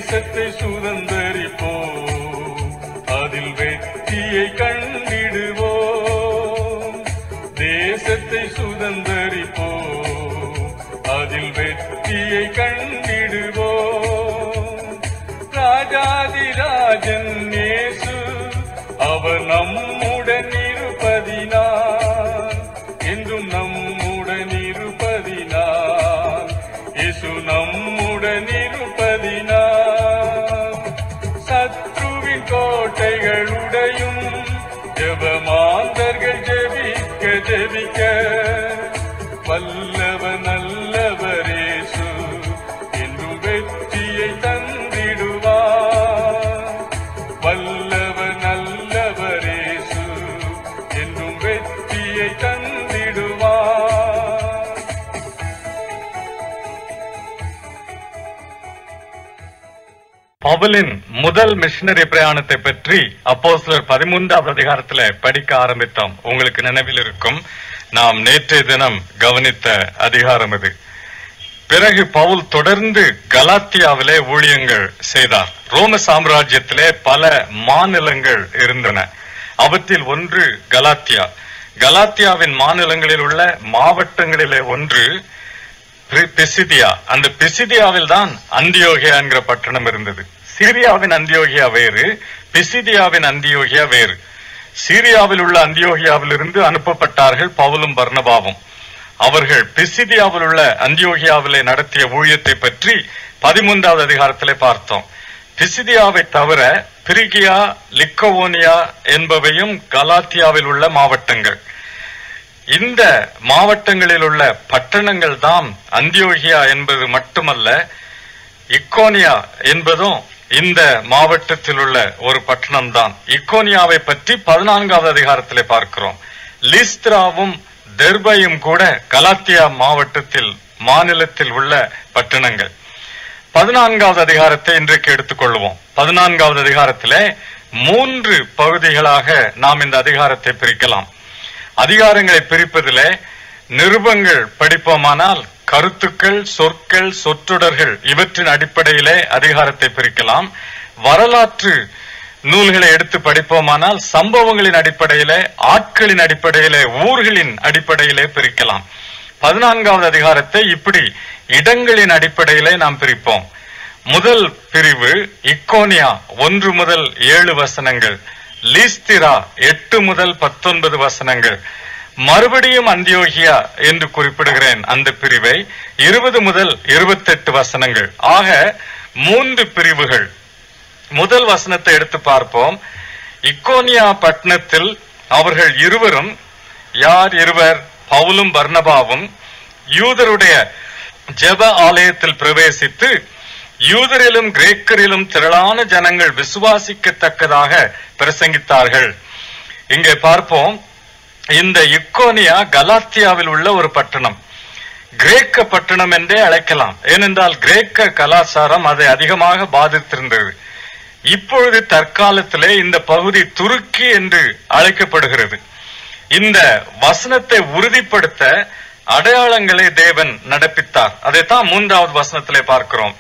தேசத்தை சுதந்தரிப்போம் அதில் வெற்றியை கண்டிடுவோம் தேசத்தை சுதந்தரிப்போம் அதில் வெற்றியை கண்டிடுவோம் ராஜாதிராஜன் இயேசு அவர் நம்முடன் இருப்பதினால் என்றும் நம்முடன் இருப்பதினால் இயேசு நம்முடன் இருப்பதினால் சத்ருவின் கோட்டைகள் உடையும் ஜெபமாந்தர்கள் ஜெபிக்க ஜெபிக்க வல்லவ நல்லவர் இயேசு என்றும் வெற்றியை தந்திடுவார் வல்லவ நல்லவர் இயேசு என்றும் வெற்றியை தந்திடுவார் பவுலின் முதல் மிஷனரி பிரயாணத்தை பற்றி அப்போஸ்தலர் பதிமூன்றாவது அதிகாரத்துல படிக்க ஆரம்பித்தோம் உங்களுக்கு நினைவில் இருக்கும் நாம் நேற்றைய தினம் கவனித்த அதிகாரம் இது பிறகு பவுல் தொடர்ந்து கலாத்தியாவிலே ஊழியங்கள் செய்தார் ரோம சாம்ராஜ்யத்திலே பல மாநிலங்கள் இருந்தன அவற்றில் ஒன்று கலாத்தியா கலாத்தியாவின் மாநிலங்களில் உள்ள மாவட்டங்களிலே ஒன்று பி- பிசிதியா அந்த பிசிதியாவில் தான் அந்தியோகியா என்கிற பட்டணம் இருந்தது சீரியாவின் அந்தியோகியா வேறு பிசிதியாவின் அந்தியோகியா வேறு சீரியாவில் உள்ள அந்தியோகியாவிலிருந்து அனுப்பப்பட்டார்கள் பவுலும் பர்னபாவும் அவர்கள் பிசிதியாவில் உள்ள அந்தியோகியாவிலே நடத்திய ஊழியத்தை பற்றி பதிமூன்றாவது அதிகாரத்திலே பார்த்தோம் பிசிதியாவை தவிர பிரிகியா லிக்கவோனியா என்பவையும் கலாத்தியாவில் உள்ள மாவட்டங்கள் இந்த மாவட்டங்களில் உள்ள பட்டணங்கள் தான் அந்தியோகியா என்பது மட்டுமல்ல இக்கோனியா என்பதும் இந்த மாவட்டத்தில் உள்ள ஒரு பட்டணம் தான் இக்கோனியாவை பற்றி பதினான்காவது அதிகாரத்திலே பார்க்கிறோம் லிஸ்திராவும் தெர்பையும் கூட கலாத்தியா மாவட்டத்தில் மாநிலத்தில் உள்ள பட்டணங்கள் பதினான்காவது அதிகாரத்தை இன்றைக்கு எடுத்துக்கொள்வோம் பதினான்காவது அதிகாரத்திலே மூன்று பகுதிகளாக நாம் இந்த அதிகாரத்தை பிரிக்கலாம் அதிகாரங்களை பிரிப்பதிலே நிருபங்கள் படிப்போமானால் கருத்துக்கள் சொற்கள் சொற்றொடர்கள் இவற்றின் அடிப்படையிலே அதிகாரத்தை பிரிக்கலாம் வரலாற்று நூல்களை எடுத்து படிப்போமானால் சம்பவங்களின் அடிப்படையிலே ஆட்களின் அடிப்படையிலே ஊர்களின் அடிப்படையிலே பிரிக்கலாம் பதினான்காவது அதிகாரத்தை இப்படி இடங்களின் அடிப்படையிலே நாம் பிரிப்போம் முதல் பிரிவு இக்கோனியா ஒன்று முதல் ஏழு வசனங்கள் லீஸ்திரா எட்டு முதல் பத்தொன்பது வசனங்கள் மறுபடியும் அந்தியோகியா என்று குறிப்பிடுகிறேன் அந்த பிரிவை இருபது முதல் இருபத்தெட்டு வசனங்கள் ஆக மூன்று பிரிவுகள் முதல் வசனத்தை எடுத்து பார்ப்போம் இக்கோனியா பட்டணத்தில் அவர்கள் இருவரும் யார் இருவர் பவுலும் பர்னபாவும் யூதருடைய ஜெப ஆலயத்தில் பிரவேசித்து யூதரிலும் கிரேக்கரிலும் திரளான ஜனங்கள் விசுவாசிக்கத்தக்கதாக பிரசங்கித்தார்கள் இங்கே பார்ப்போம் இந்த இக்கோனியா கலாத்தியாவில் உள்ள ஒரு பட்டணம் கிரேக்க பட்டணம் என்றே அழைக்கலாம் ஏனென்றால் கிரேக்க கலாச்சாரம் அதை அதிகமாக பாதித்திருந்தது இப்பொழுது தற்காலத்திலே இந்த பகுதி துருக்கி என்று அழைக்கப்படுகிறது இந்த வசனத்தை உறுதிப்படுத்த அடையாளங்களை தேவன் நடப்பித்தார் அதைத்தான் மூன்றாவது வசனத்திலே பார்க்கிறோம்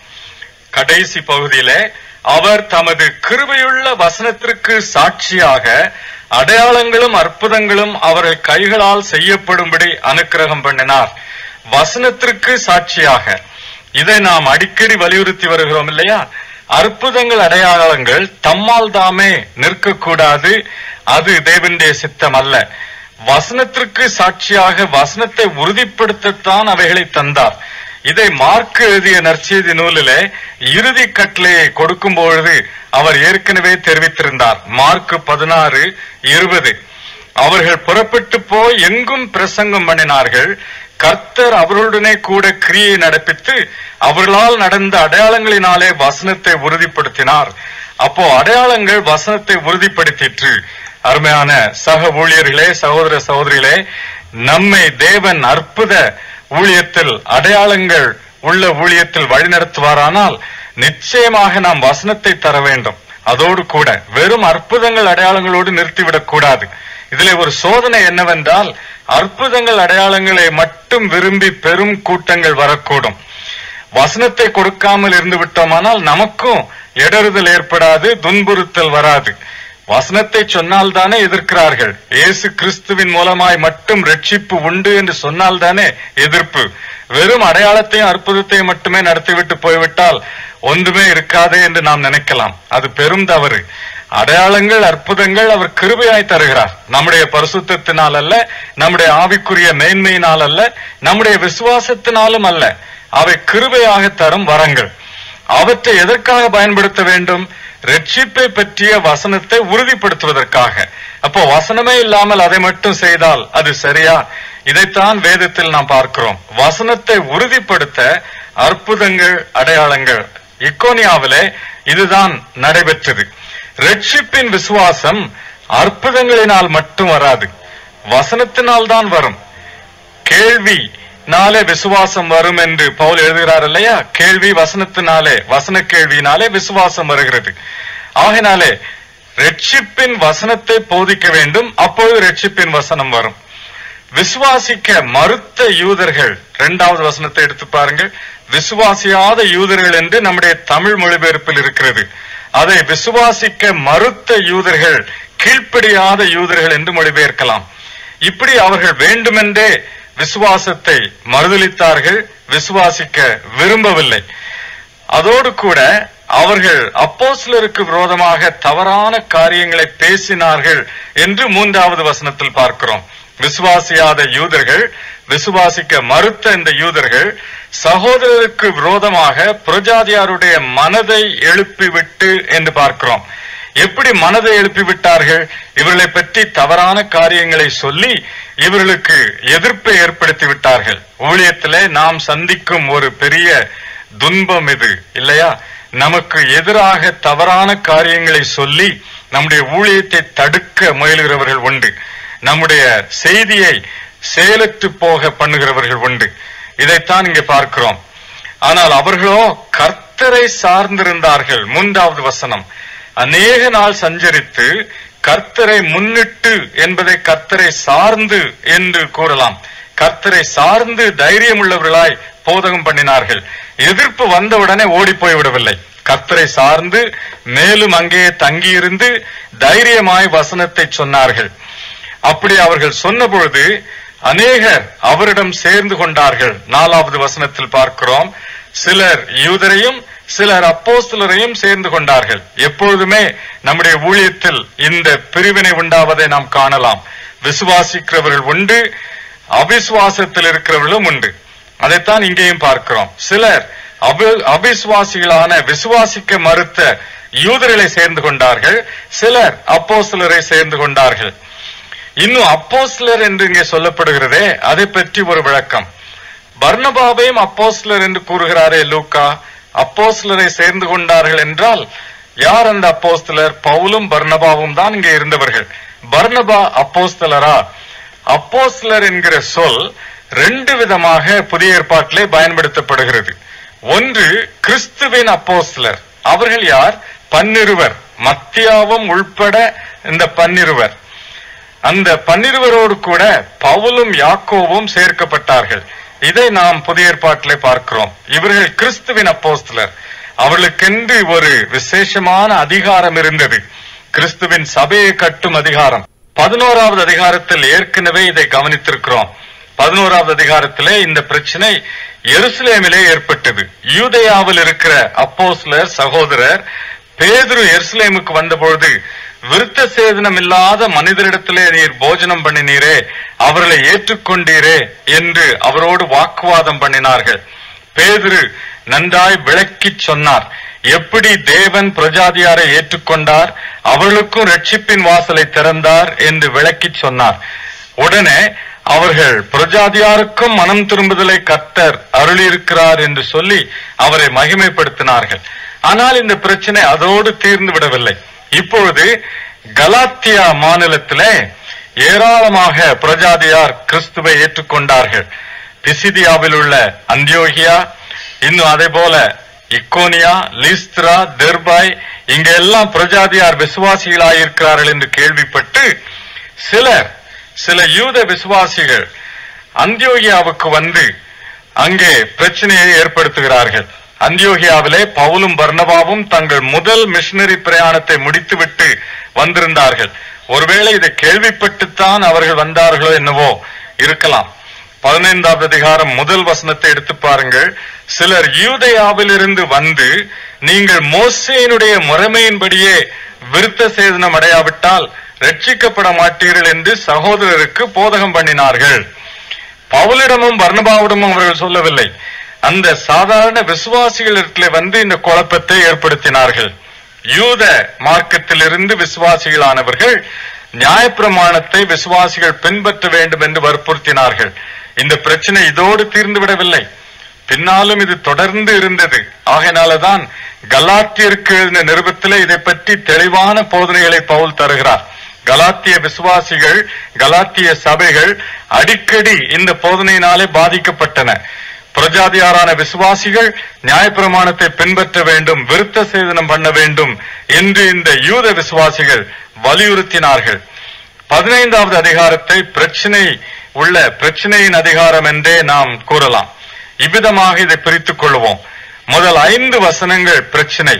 கடைசி பகுதியிலே அவர் தமது கிருபையுள்ள வசனத்திற்கு சாட்சியாக அடையாளங்களும் அற்புதங்களும் அவர்கள் கைகளால் செய்யப்படும்படி அனுக்கிரகம் பண்ணினார் வசனத்திற்கு சாட்சியாக இதை நாம் அடிக்கடி வலியுறுத்தி வருகிறோம் இல்லையா அற்புதங்கள் அடையாளங்கள் தம்மால் தாமே நிற்கக்கூடாது அது தேவனுடைய சித்தம் அல்ல வசனத்திற்கு சாட்சியாக வசனத்தை உறுதிப்படுத்தத்தான் அவைகளை தந்தார் இதை மார்க் எழுதிய நற்செய்தி நூலிலே இறுதி கட்டளையை கொடுக்கும் பொழுது அவர் ஏற்கனவே தெரிவித்திருந்தார் மார்க் பதினாறு இருபது அவர்கள் புறப்பட்டு போய் எங்கும் பிரசங்கம் பண்ணினார்கள் கர்த்தர் அவர்களுடனே கூட கிரியை நடப்பித்து அவர்களால் நடந்த அடையாளங்களினாலே வசனத்தை உறுதிப்படுத்தினார் அப்போ அடையாளங்கள் வசனத்தை உறுதிப்படுத்திற்று அருமையான சக ஊழியர்களே சகோதர சகோதரிகளே நம்மை தேவன் அற்புத ஊழியத்தில் அடையாளங்கள் உள்ள ஊழியத்தில் வழிநடத்துவாரானால் நிச்சயமாக நாம் வசனத்தை தர வேண்டும் அதோடு கூட வெறும் அற்புதங்கள் அடையாளங்களோடு நிறுத்திவிடக் கூடாது இதிலே ஒரு சோதனை என்னவென்றால் அற்புதங்கள் அடையாளங்களை மட்டும் விரும்பி பெரும் கூட்டங்கள் வரக்கூடும் வசனத்தை கொடுக்காமல் இருந்து விட்டோமானால் நமக்கும் இடறுதல் ஏற்படாது துன்புறுத்தல் வராது வசனத்தை சொன்னால் தானே எதிர்க்கிறார்கள் இயேசு கிறிஸ்துவின் மூலமாய் மட்டும் ரட்சிப்பு உண்டு என்று சொன்னால் தானே எதிர்ப்பு வெறும் அடையாளத்தையும் அற்புதத்தையும் மட்டுமே நடத்திவிட்டு போய்விட்டால் ஒன்றுமே இருக்காதே என்று நாம் நினைக்கலாம் அது பெரும் தவறு அடையாளங்கள் அற்புதங்கள் அவர் கிருபையாய் தருகிறார் நம்முடைய பரிசுத்தத்தினால் அல்ல நம்முடைய ஆவிக்குரிய மேன்மையினால் அல்ல நம்முடைய விசுவாசத்தினாலும் அல்ல அவை கிருபையாக தரும் வரங்கள் அவற்றை எதற்காக பயன்படுத்த வேண்டும் ரட்சிப்பை பற்றிய வசனத்தை உறுதிப்படுத்துவதற்காக அப்போ வசனமே இல்லாமல் அதை மட்டும் செய்தால் அது சரியா இதைத்தான் வேதத்தில் நாம் பார்க்கிறோம் வசனத்தை உறுதிப்படுத்த அற்புதங்கள் அடையாளங்கள் இக்கோனியாவிலே இதுதான் நடைபெற்றது ரட்சிப்பின் விசுவாசம் அற்புதங்களினால் மட்டும் வராது வசனத்தினால் தான் வரும் கேள்வி நாளே விசுவாசம் வரும் என்று பவுல் எழுதுகிறார் இல்லையா கேள்வி வசனத்தினாலே வசன கேள்வியினாலே விசுவாசம் வருகிறது ஆகினாலே ரட்சிப்பின் வசனத்தை போதிக்க வேண்டும் அப்பொழுது ரட்சிப்பின் வசனம் வரும் விசுவாசிக்க மறுத்த யூதர்கள் இரண்டாவது வசனத்தை எடுத்து பாருங்கள் விசுவாசியாத யூதர்கள் என்று நம்முடைய தமிழ் மொழிபெயர்ப்பில் இருக்கிறது அதை விசுவாசிக்க மறுத்த யூதர்கள் கீழ்ப்படியாத யூதர்கள் என்று மொழிபெயர்க்கலாம் இப்படி அவர்கள் வேண்டுமென்றே விசுவாசத்தை மறுதலித்தார்கள் விசுவாசிக்க விரும்பவில்லை அதோடு கூட அவர்கள் அப்போஸ்லருக்கு விரோதமாக தவறான காரியங்களை பேசினார்கள் என்று மூன்றாவது வசனத்தில் பார்க்கிறோம் விசுவாசியாத யூதர்கள் விசுவாசிக்க மறுத்த இந்த யூதர்கள் சகோதரருக்கு விரோதமாக புரஜாதியாருடைய மனதை எழுப்பிவிட்டு என்று பார்க்கிறோம் எப்படி மனதை எழுப்பி விட்டார்கள் இவர்களை பற்றி தவறான காரியங்களை சொல்லி இவர்களுக்கு எதிர்ப்பை ஏற்படுத்தி விட்டார்கள் ஊழியத்திலே நாம் சந்திக்கும் ஒரு பெரிய துன்பம் இது இல்லையா நமக்கு எதிராக தவறான காரியங்களை சொல்லி நம்முடைய ஊழியத்தை தடுக்க முயலுகிறவர்கள் உண்டு நம்முடைய செய்தியை செயலற்று போக பண்ணுகிறவர்கள் உண்டு இதைத்தான் இங்கே பார்க்கிறோம் ஆனால் அவர்களோ கர்த்தரை சார்ந்திருந்தார்கள் மூன்றாவது வசனம் அநேக நாள் சஞ்சரித்து கர்த்தரை முன்னிட்டு என்பதை கர்த்தரை சார்ந்து என்று கூறலாம் கர்த்தரை சார்ந்து தைரியம் உள்ளவர்களாய் போதகம் பண்ணினார்கள் எதிர்ப்பு வந்தவுடனே ஓடி போய் விடவில்லை கர்த்தரை சார்ந்து மேலும் அங்கேயே தங்கியிருந்து தைரியமாய் வசனத்தை சொன்னார்கள் அப்படி அவர்கள் சொன்னபொழுது அநேகர் அவரிடம் சேர்ந்து கொண்டார்கள் நாலாவது வசனத்தில் பார்க்கிறோம் சிலர் யூதரையும் சிலர் அப்போஸ்தலரையும் சேர்ந்து கொண்டார்கள் எப்பொழுதுமே நம்முடைய ஊழியத்தில் இந்த பிரிவினை உண்டாவதை நாம் காணலாம் விசுவாசிக்கிறவர்கள் உண்டு அவிசுவாசத்தில் இருக்கிறவர்களும் உண்டு அதைத்தான் இங்கேயும் பார்க்கிறோம் சிலர் அபி- அவிசுவாசிகளான விசுவாசிக்க மறுத்த யூதர்களை சேர்ந்து கொண்டார்கள் சிலர் அப்போஸ்தலரை சேர்ந்து கொண்டார்கள் இன்னும் அப்போஸ்லர் என்று இங்கே சொல்லப்படுகிறதே அதை பற்றி ஒரு விளக்கம் பர்னபாவையும் அப்போஸ்லர் என்று கூறுகிறாரே லூக்கா அப்போஸ்லரை சேர்ந்து கொண்டார்கள் என்றால் யார் அந்த அப்போஸ்தலர் பவுலும் பர்னபாவும் தான் இங்கே இருந்தவர்கள் பர்னபா அப்போஸ்தலரா அப்போஸ்லர் என்கிற சொல் ரெண்டு விதமாக புதிய ஏற்பாட்டிலே பயன்படுத்தப்படுகிறது ஒன்று கிறிஸ்துவின் அப்போஸ்தலர் அவர்கள் யார் பன்னிருவர் மத்தியாவும் உள்பட இந்த பன்னிருவர் அந்த பன்னிருவரோடு கூட பவுலும் யாக்கோவும் சேர்க்கப்பட்டார்கள் இதை நாம் புதிய ஏற்பாட்டிலே பார்க்கிறோம் இவர்கள் கிறிஸ்துவின் அப்போஸ்தலர் அவர்களுக்கென்று ஒரு விசேஷமான அதிகாரம் இருந்தது கிறிஸ்துவின் சபையை கட்டும் அதிகாரம் பதினோராவது அதிகாரத்தில் ஏற்கனவே இதை கவனித்திருக்கிறோம் பதினோராவது அதிகாரத்திலே இந்த பிரச்சனை எருசலேமிலே ஏற்பட்டது யூதேயாவில் இருக்கிற அப்போஸ்லர் சகோதரர் பேதுரு எருசலேமுக்கு வந்தபொழுது விருத்த சேதனம் இல்லாத மனிதரிடத்திலே நீர் போஜனம் பண்ணினீரே அவர்களை ஏற்றுக்கொண்டீரே என்று அவரோடு வாக்குவாதம் பண்ணினார்கள் பேதுரு நன்றாய் விளக்கிச் சொன்னார் எப்படி தேவன் பிரஜாதியாரை ஏற்றுக்கொண்டார் அவர்களுக்கும் ரட்சிப்பின் வாசலை திறந்தார் என்று விளக்கிச் சொன்னார் உடனே அவர்கள் பிரஜாதியாருக்கும் மனம் திரும்புதலை கர்த்தர் அருளியிருக்கிறார் என்று சொல்லி அவரை மகிமைப்படுத்தினார்கள் ஆனால் இந்த பிரச்சனை அதோடு தீர்ந்து விடவில்லை இப்பொழுது கலாத்தியா மாநிலத்திலே ஏராளமாக பிரஜாதியார் கிறிஸ்துவை ஏற்றுக்கொண்டார்கள் பிசிதியாவில் உள்ள அந்தியோகியா இன்னும் அதே போல இக்கோனியா லீஸ்திரா தெர்பாய் இங்க எல்லாம் பிரஜாதியார் விசுவாசிகளாயிருக்கிறார்கள் என்று கேள்விப்பட்டு சிலர் சில யூத விசுவாசிகள் அந்தியோகியாவுக்கு வந்து அங்கே பிரச்சனையை ஏற்படுத்துகிறார்கள் அந்தியோகியாவிலே பவுலும் பர்னபாவும் தங்கள் முதல் மிஷனரி பிரயாணத்தை முடித்துவிட்டு வந்திருந்தார்கள் ஒருவேளை இதை கேள்விப்பட்டுத்தான் அவர்கள் வந்தார்களோ என்னவோ இருக்கலாம் பதினைந்தாவது அதிகாரம் முதல் வசனத்தை எடுத்து பாருங்கள் சிலர் யூதயாவிலிருந்து வந்து நீங்கள் மோசேனுடைய முறைமையின்படியே விருத்த சேதனம் அடையாவிட்டால் ரட்சிக்கப்பட மாட்டீர்கள் என்று சகோதரருக்கு போதகம் பண்ணினார்கள் பவுலிடமும் பர்ணபாவிடமும் அவர்கள் சொல்லவில்லை அந்த சாதாரண விசுவாசிகளிடத்தில் வந்து இந்த குழப்பத்தை ஏற்படுத்தினார்கள் யூத மார்க்கத்திலிருந்து விசுவாசிகளானவர்கள் நியாயப்பிரமாணத்தை விசுவாசிகள் பின்பற்ற வேண்டும் என்று வற்புறுத்தினார்கள் இந்த பிரச்சனை இதோடு தீர்ந்து விடவில்லை பின்னாலும் இது தொடர்ந்து இருந்தது ஆகையினாலதான் கலாத்தியருக்கு எழுதின நிருபத்திலே இதை பற்றி தெளிவான போதனைகளை பவுல் தருகிறார் கலாத்திய விசுவாசிகள் கலாத்திய சபைகள் அடிக்கடி இந்த போதனையினாலே பாதிக்கப்பட்டன பிரஜாதியாரான விசுவாசிகள் நியாயப்பிரமாணத்தை பின்பற்ற வேண்டும் விருத்த சேதனம் பண்ண வேண்டும் என்று இந்த யூத விசுவாசிகள் வலியுறுத்தினார்கள் பதினைந்தாவது அதிகாரத்தை பிரச்சனை உள்ள பிரச்சனையின் அதிகாரம் என்றே நாம் கூறலாம் இவ்விதமாக இதை பிரித்துக் கொள்வோம் முதல் ஐந்து வசனங்கள் பிரச்சனை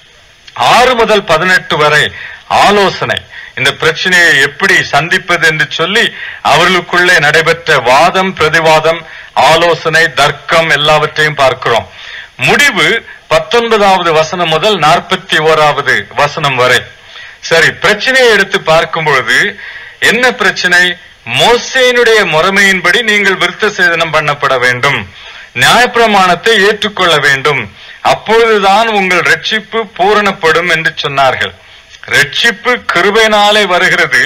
ஆறு முதல் பதினெட்டு வரை ஆலோசனை இந்த பிரச்சனையை எப்படி சந்திப்பது என்று சொல்லி அவர்களுக்குள்ளே நடைபெற்ற வாதம் பிரதிவாதம் ஆலோசனை தர்க்கம் எல்லாவற்றையும் பார்க்கிறோம் முடிவு பத்தொன்பதாவது வசனம் முதல் நாற்பத்தி ஓராவது வசனம் வரை சரி பிரச்சனையை எடுத்து பார்க்கும் பொழுது என்ன பிரச்சனை மோசேனுடைய முறைமையின்படி நீங்கள் விருத்த சேதனம் பண்ணப்பட வேண்டும் நியாயப்பிரமாணத்தை ஏற்றுக்கொள்ள வேண்டும் அப்பொழுதுதான் உங்கள் ரட்சிப்பு பூரணப்படும் என்று சொன்னார்கள் ரட்சிப்பு கிருபையினாலே வருகிறது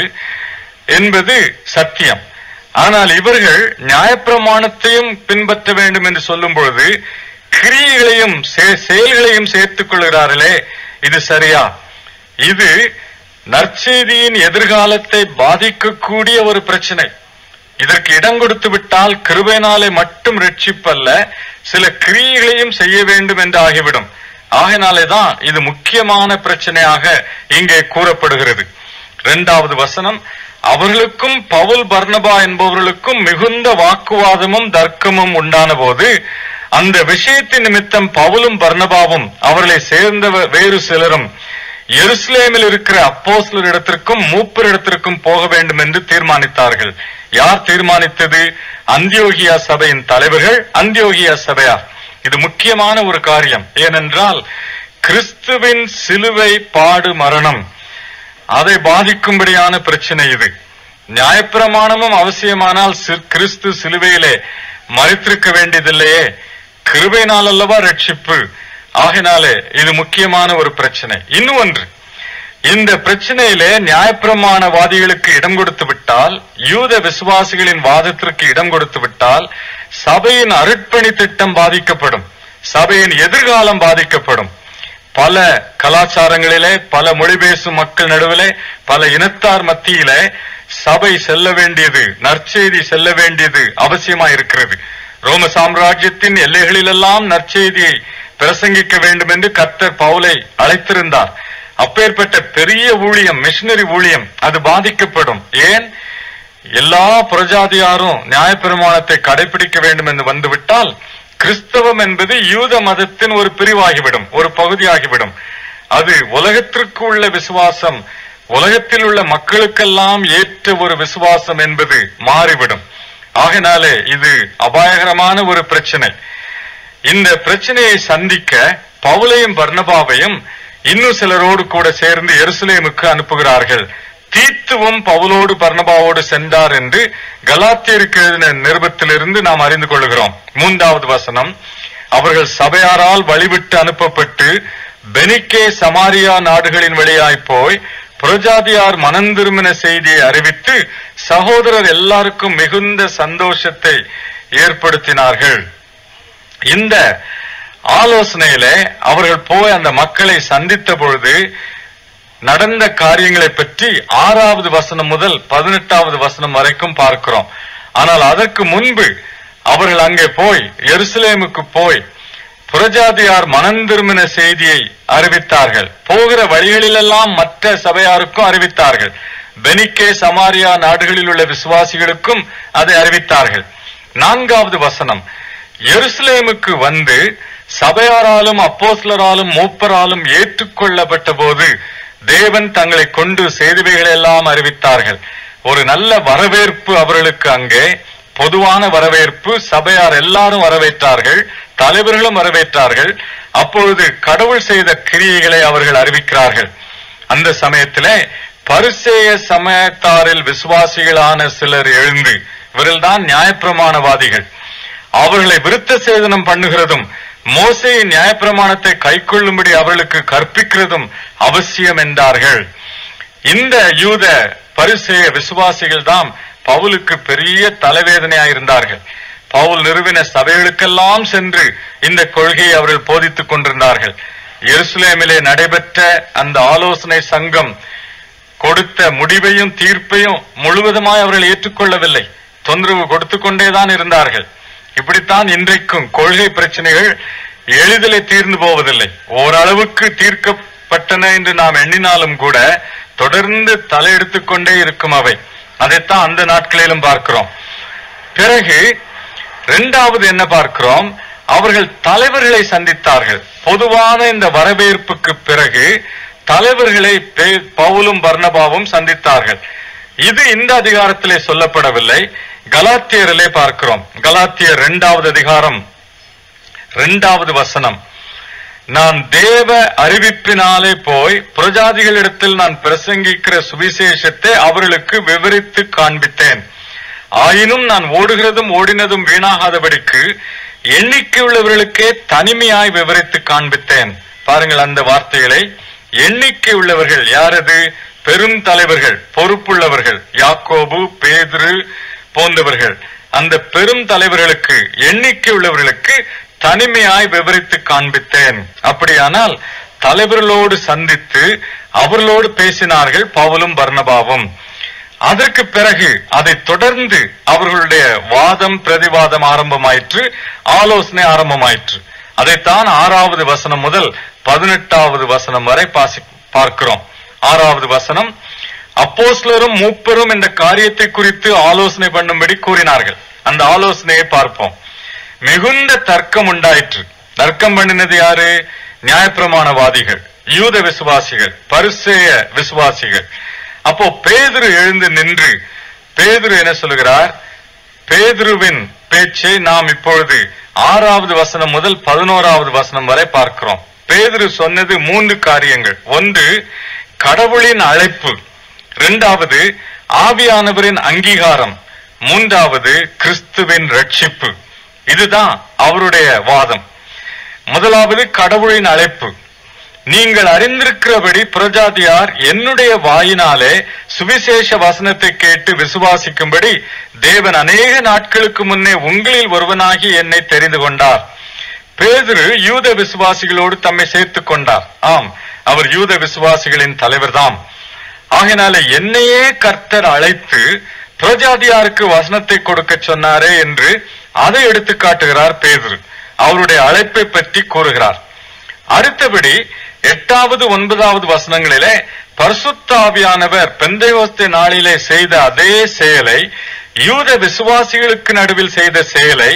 என்பது சத்தியம் ஆனால் இவர்கள் நியாயப்பிரமாணத்தையும் பின்பற்ற வேண்டும் என்று சொல்லும் பொழுது கிரியைகளையும் சே- செயல்களையும் சேர்த்துக் கொள்கிறார்களே இது சரியா இது நற்செய்தியின் எதிர்காலத்தை பாதிக்கக்கூடிய ஒரு பிரச்சனை இதற்கு இடம் கொடுத்து விட்டால் கிருபையினாலே மட்டும் ரட்சிப்பல்ல சில கிரியைகளையும் செய்ய வேண்டும் என்று ஆகிவிடும் ஆகினாலே தான் இது முக்கியமான பிரச்சனையாக இங்கே கூறப்படுகிறது இரண்டாவது வசனம் அவர்களுக்கும் பவுல் பர்னபா என்பவர்களுக்கும் மிகுந்த வாக்குவாதமும் தர்க்கமும் உண்டான போது அந்த விஷயத்தின் நிமித்தம் பவுலும் பர்னபாவும் அவர்களை சேர்ந்த வேறு சிலரும் எருசலேமில் இருக்கிற அப்போஸ்லர் இடத்திற்கும் மூப்பர் இடத்திற்கும் போக வேண்டும் என்று தீர்மானித்தார்கள் யார் தீர்மானித்தது அந்தியோகியா சபையின் தலைவர்கள் அந்தியோகியா சபையார் இது முக்கியமான ஒரு காரியம் ஏனென்றால் கிறிஸ்துவின் சிலுவை பாடு மரணம் அதை பாதிக்கும்படியான பிரச்சனை இது நியாயப்பிரமாணமும் அவசியமானால் சி- கிறிஸ்து சிலுவையிலே மறித்திருக்க வேண்டியதில்லையே கிருபையினால் அல்லவா ரட்சிப்பு ஆகினாலே இது முக்கியமான ஒரு பிரச்சனை இன்னும் ஒன்று இந்த பிரச்சனையிலே நியாயப்பிரமாணவாதிகளுக்கு இடம் கொடுத்து விட்டால் யூத விசுவாசிகளின் வாதத்திற்கு இடம் கொடுத்து விட்டால் சபையின் அருட்பணி திட்டம் பாதிக்கப்படும் சபையின் எதிர்காலம் பாதிக்கப்படும் பல கலாச்சாரங்களிலே பல மொழி பேசும் மக்கள் நடுவிலே பல இனத்தார் மத்தியிலே சபை செல்ல வேண்டியது நற்செய்தி செல்ல வேண்டியது அவசியமா இருக்கிறது ரோம சாம்ராஜ்யத்தின் எல்லைகளிலெல்லாம் நற்செய்தியை பிரசங்கிக்க வேண்டும் என்று கர்த்தர் பவுலை அழைத்திருந்தார் அப்பேற்பட்ட பெரிய ஊழியம் மிஷனரி ஊழியம் அது பாதிக்கப்படும் ஏன் எல்லா பிரஜாதியாரும் நியாயப்பிரமாணத்தை கடைபிடிக்க வேண்டும் என்று வந்துவிட்டால் கிறிஸ்தவம் என்பது யூத மதத்தின் ஒரு பிரிவாகிவிடும் ஒரு பகுதியாகிவிடும் அது உலகத்திற்கு உள்ள விசுவாசம் உலகத்தில் உள்ள மக்களுக்கெல்லாம் ஏற்ற ஒரு விசுவாசம் என்பது மாறிவிடும் ஆகினாலே இது அபாயகரமான ஒரு பிரச்சனை இந்த பிரச்சனையை சந்திக்க பவுலையும் பர்னபாவையும் இன்னும் சிலரோடு கூட சேர்ந்து எருசலேமுக்கு அனுப்புகிறார்கள் தீத்துவும் பவுலோடு பர்னபாவோடு சென்றார் என்று கலாத்தியருக்கு எழுதின நிருபத்திலிருந்து நாம் அறிந்து கொள்கிறோம் மூன்றாவது வசனம் அவர்கள் சபையாரால் வழிவிட்டு அனுப்பப்பட்டு பெனிக்கே சமாரியா நாடுகளின் வழியாய் போய் புரஜாதியார் மனம் திரும்பின செய்தியை அறிவித்து சகோதரர் எல்லாருக்கும் மிகுந்த சந்தோஷத்தை ஏற்படுத்தினார்கள் இந்த ஆலோசனையிலே அவர்கள் போய் அந்த மக்களை சந்தித்த பொழுது நடந்த காரியங்களை பற்றி ஆறாவது வசனம் முதல் பதினெட்டாவது வசனம் வரைக்கும் பார்க்கிறோம் ஆனால் அதற்கு முன்பு அவர்கள் அங்கே போய் எருசலேமுக்கு போய் புரஜாதியார் மனம் திரும்பின செய்தியை அறிவித்தார்கள் போகிற வழிகளிலெல்லாம் மற்ற சபையாருக்கும் அறிவித்தார்கள் பெனிக்கே சமாரியா நாடுகளில் உள்ள விசுவாசிகளுக்கும் அதை அறிவித்தார்கள் நான்காவது வசனம் எருசலேமுக்கு வந்து சபையாராலும் அப்போஸ்லராலும் மூப்பராலும் ஏற்றுக்கொள்ளப்பட்ட போது தேவன் தங்களை கொண்டு செய்திவைகளை எல்லாம் அறிவித்தார்கள் ஒரு நல்ல வரவேற்பு அவர்களுக்கு அங்கே பொதுவான வரவேற்பு சபையார் எல்லாரும் வரவேற்றார்கள் தலைவர்களும் வரவேற்றார்கள் அப்பொழுது கடவுள் செய்த கிரியைகளை அவர்கள் அறிவிக்கிறார்கள் அந்த சமயத்திலே பரிசேய சமயத்தாரில் விசுவாசிகளான சிலர் எழுந்து இவர்கள்தான் நியாயப்பிரமாணவாதிகள் அவர்களை விருத்த சேதனம் பண்ணுகிறதும் மோசையின் நியாயப்பிரமாணத்தை கைக்கொள்ளும்படி அவர்களுக்கு கற்பிக்கிறதும் அவசியம் என்றார்கள் இந்த யூத பரிசேய விசுவாசிகள் தான் பவுலுக்கு பெரிய தலைவேதனையாயிருந்தார்கள் பவுல் நிறுவின சபைகளுக்கெல்லாம் சென்று இந்த கொள்கையை அவர்கள் போதித்துக் கொண்டிருந்தார்கள் எருசலேமிலே நடைபெற்ற அந்த ஆலோசனை சங்கம் கொடுத்த முடிவையும் தீர்ப்பையும் முழுவதுமாய் அவர்கள் ஏற்றுக்கொள்ளவில்லை தொந்தரவு கொடுத்து கொண்டேதான் இருந்தார்கள் இப்படித்தான் இன்றைக்கும் கொள்கை பிரச்சனைகள் எளிதிலே தீர்ந்து போவதில்லை ஓரளவுக்கு தீர்க்கப்பட்டன என்று நாம் எண்ணினாலும் கூட தொடர்ந்து தலையெடுத்துக் கொண்டே இருக்கும் அவை அதைத்தான் அந்த நாட்களிலும் பார்க்கிறோம் பிறகு இரண்டாவது என்ன பார்க்கிறோம் அவர்கள் தலைவர்களை சந்தித்தார்கள் பொதுவான இந்த வரவேற்புக்கு பிறகு தலைவர்களை பே- பவுலும் பர்னபாவும் சந்தித்தார்கள் இது இந்த அதிகாரத்திலே சொல்லப்படவில்லை கலாத்தியரிலே பார்க்கிறோம் கலாத்தியர் இரண்டாவது அதிகாரம் இரண்டாவது வசனம் நான் தேவ அறிவிப்பினாலே போய் புரஜாதிகளிடத்தில் நான் பிரசங்கிக்கிற சுவிசேஷத்தை அவர்களுக்கு விவரித்து காண்பித்தேன் ஆயினும் நான் ஓடுகிறதும் ஓடினதும் வீணாகாதபடிக்கு எண்ணிக்கை உள்ளவர்களுக்கே தனிமையாய் விவரித்து காண்பித்தேன் பாருங்கள் அந்த வார்த்தைகளை எண்ணிக்கை உள்ளவர்கள் யாரது பெரும் தலைவர்கள் பொறுப்புள்ளவர்கள் யாக்கோபு பேதுரு போன்றவர்கள் அந்த பெரும் தலைவர்களுக்கு எண்ணிக்கை உள்ளவர்களுக்கு தனிமையாய் விவரித்து காண்பித்தேன் அப்படியானால் தலைவர்களோடு சந்தித்து அவர்களோடு பேசினார்கள் பவுலும் பர்னபாவும் அதற்கு பிறகு அதை தொடர்ந்து அவர்களுடைய வாதம் பிரதிவாதம் ஆரம்பமாயிற்று ஆலோசனை ஆரம்பமாயிற்று அதைத்தான் ஆறாவது வசனம் முதல் பதினெட்டாவது வசனம் வரை பாசி பார்க்கிறோம் ஆறாவது வசனம் அப்போஸ்லரும் மூப்பரும் இந்த காரியத்தை குறித்து ஆலோசனை பண்ணும்படி கூறினார்கள் அந்த ஆலோசனையை பார்ப்போம் மிகுந்த தர்க்கம் உண்டாயிற்று தர்க்கம் பண்ணினது யாரு நியாயப்பிரமாணவாதிகள் யூத விசுவாசிகள் பரிசேய விசுவாசிகள் அப்போ பேதுரு எழுந்து நின்று பேதுரு என்ன சொல்லுகிறார் பேதுருவின் பேச்சை நாம் இப்பொழுது ஆறாவது வசனம் முதல் பதினோராவது வசனம் வரை பார்க்கிறோம் பேதுரு சொன்னது மூன்று காரியங்கள் ஒன்று கடவுளின் அழைப்பு இரண்டாவது ஆவியானவரின் அங்கீகாரம் மூன்றாவது கிறிஸ்துவின் ரட்சிப்பு இதுதான் அவருடைய வாதம் முதலாவது கடவுளின் அழைப்பு நீங்கள் அறிந்திருக்கிறபடி பிரஜாதியார் என்னுடைய வாயினாலே சுவிசேஷ வசனத்தை கேட்டு விசுவாசிக்கும்படி தேவன் அநேக நாட்களுக்கு முன்னே உங்களில் ஒருவனாகி என்னை தெரிந்து கொண்டார் பேதுரு யூத விசுவாசிகளோடு தம்மை சேர்த்துக் கொண்டார் ஆம் அவர் யூத விசுவாசிகளின் தலைவர்தாம் ஆகையினால என்னையே கர்த்தர் அழைத்து பிரஜாதியாருக்கு வசனத்தை கொடுக்க சொன்னாரே என்று அதை எடுத்து காட்டுகிறார் பேதுரு அவருடைய அழைப்பை பற்றி கூறுகிறார் அடுத்தபடி எட்டாவது ஒன்பதாவது வசனங்களிலே பரிசுத்த ஆவியானவர் பெந்தையோஸ்தே நாளிலே செய்த அதே செயலை யூத விசுவாசிகளுக்கு நடுவில் செய்த செயலை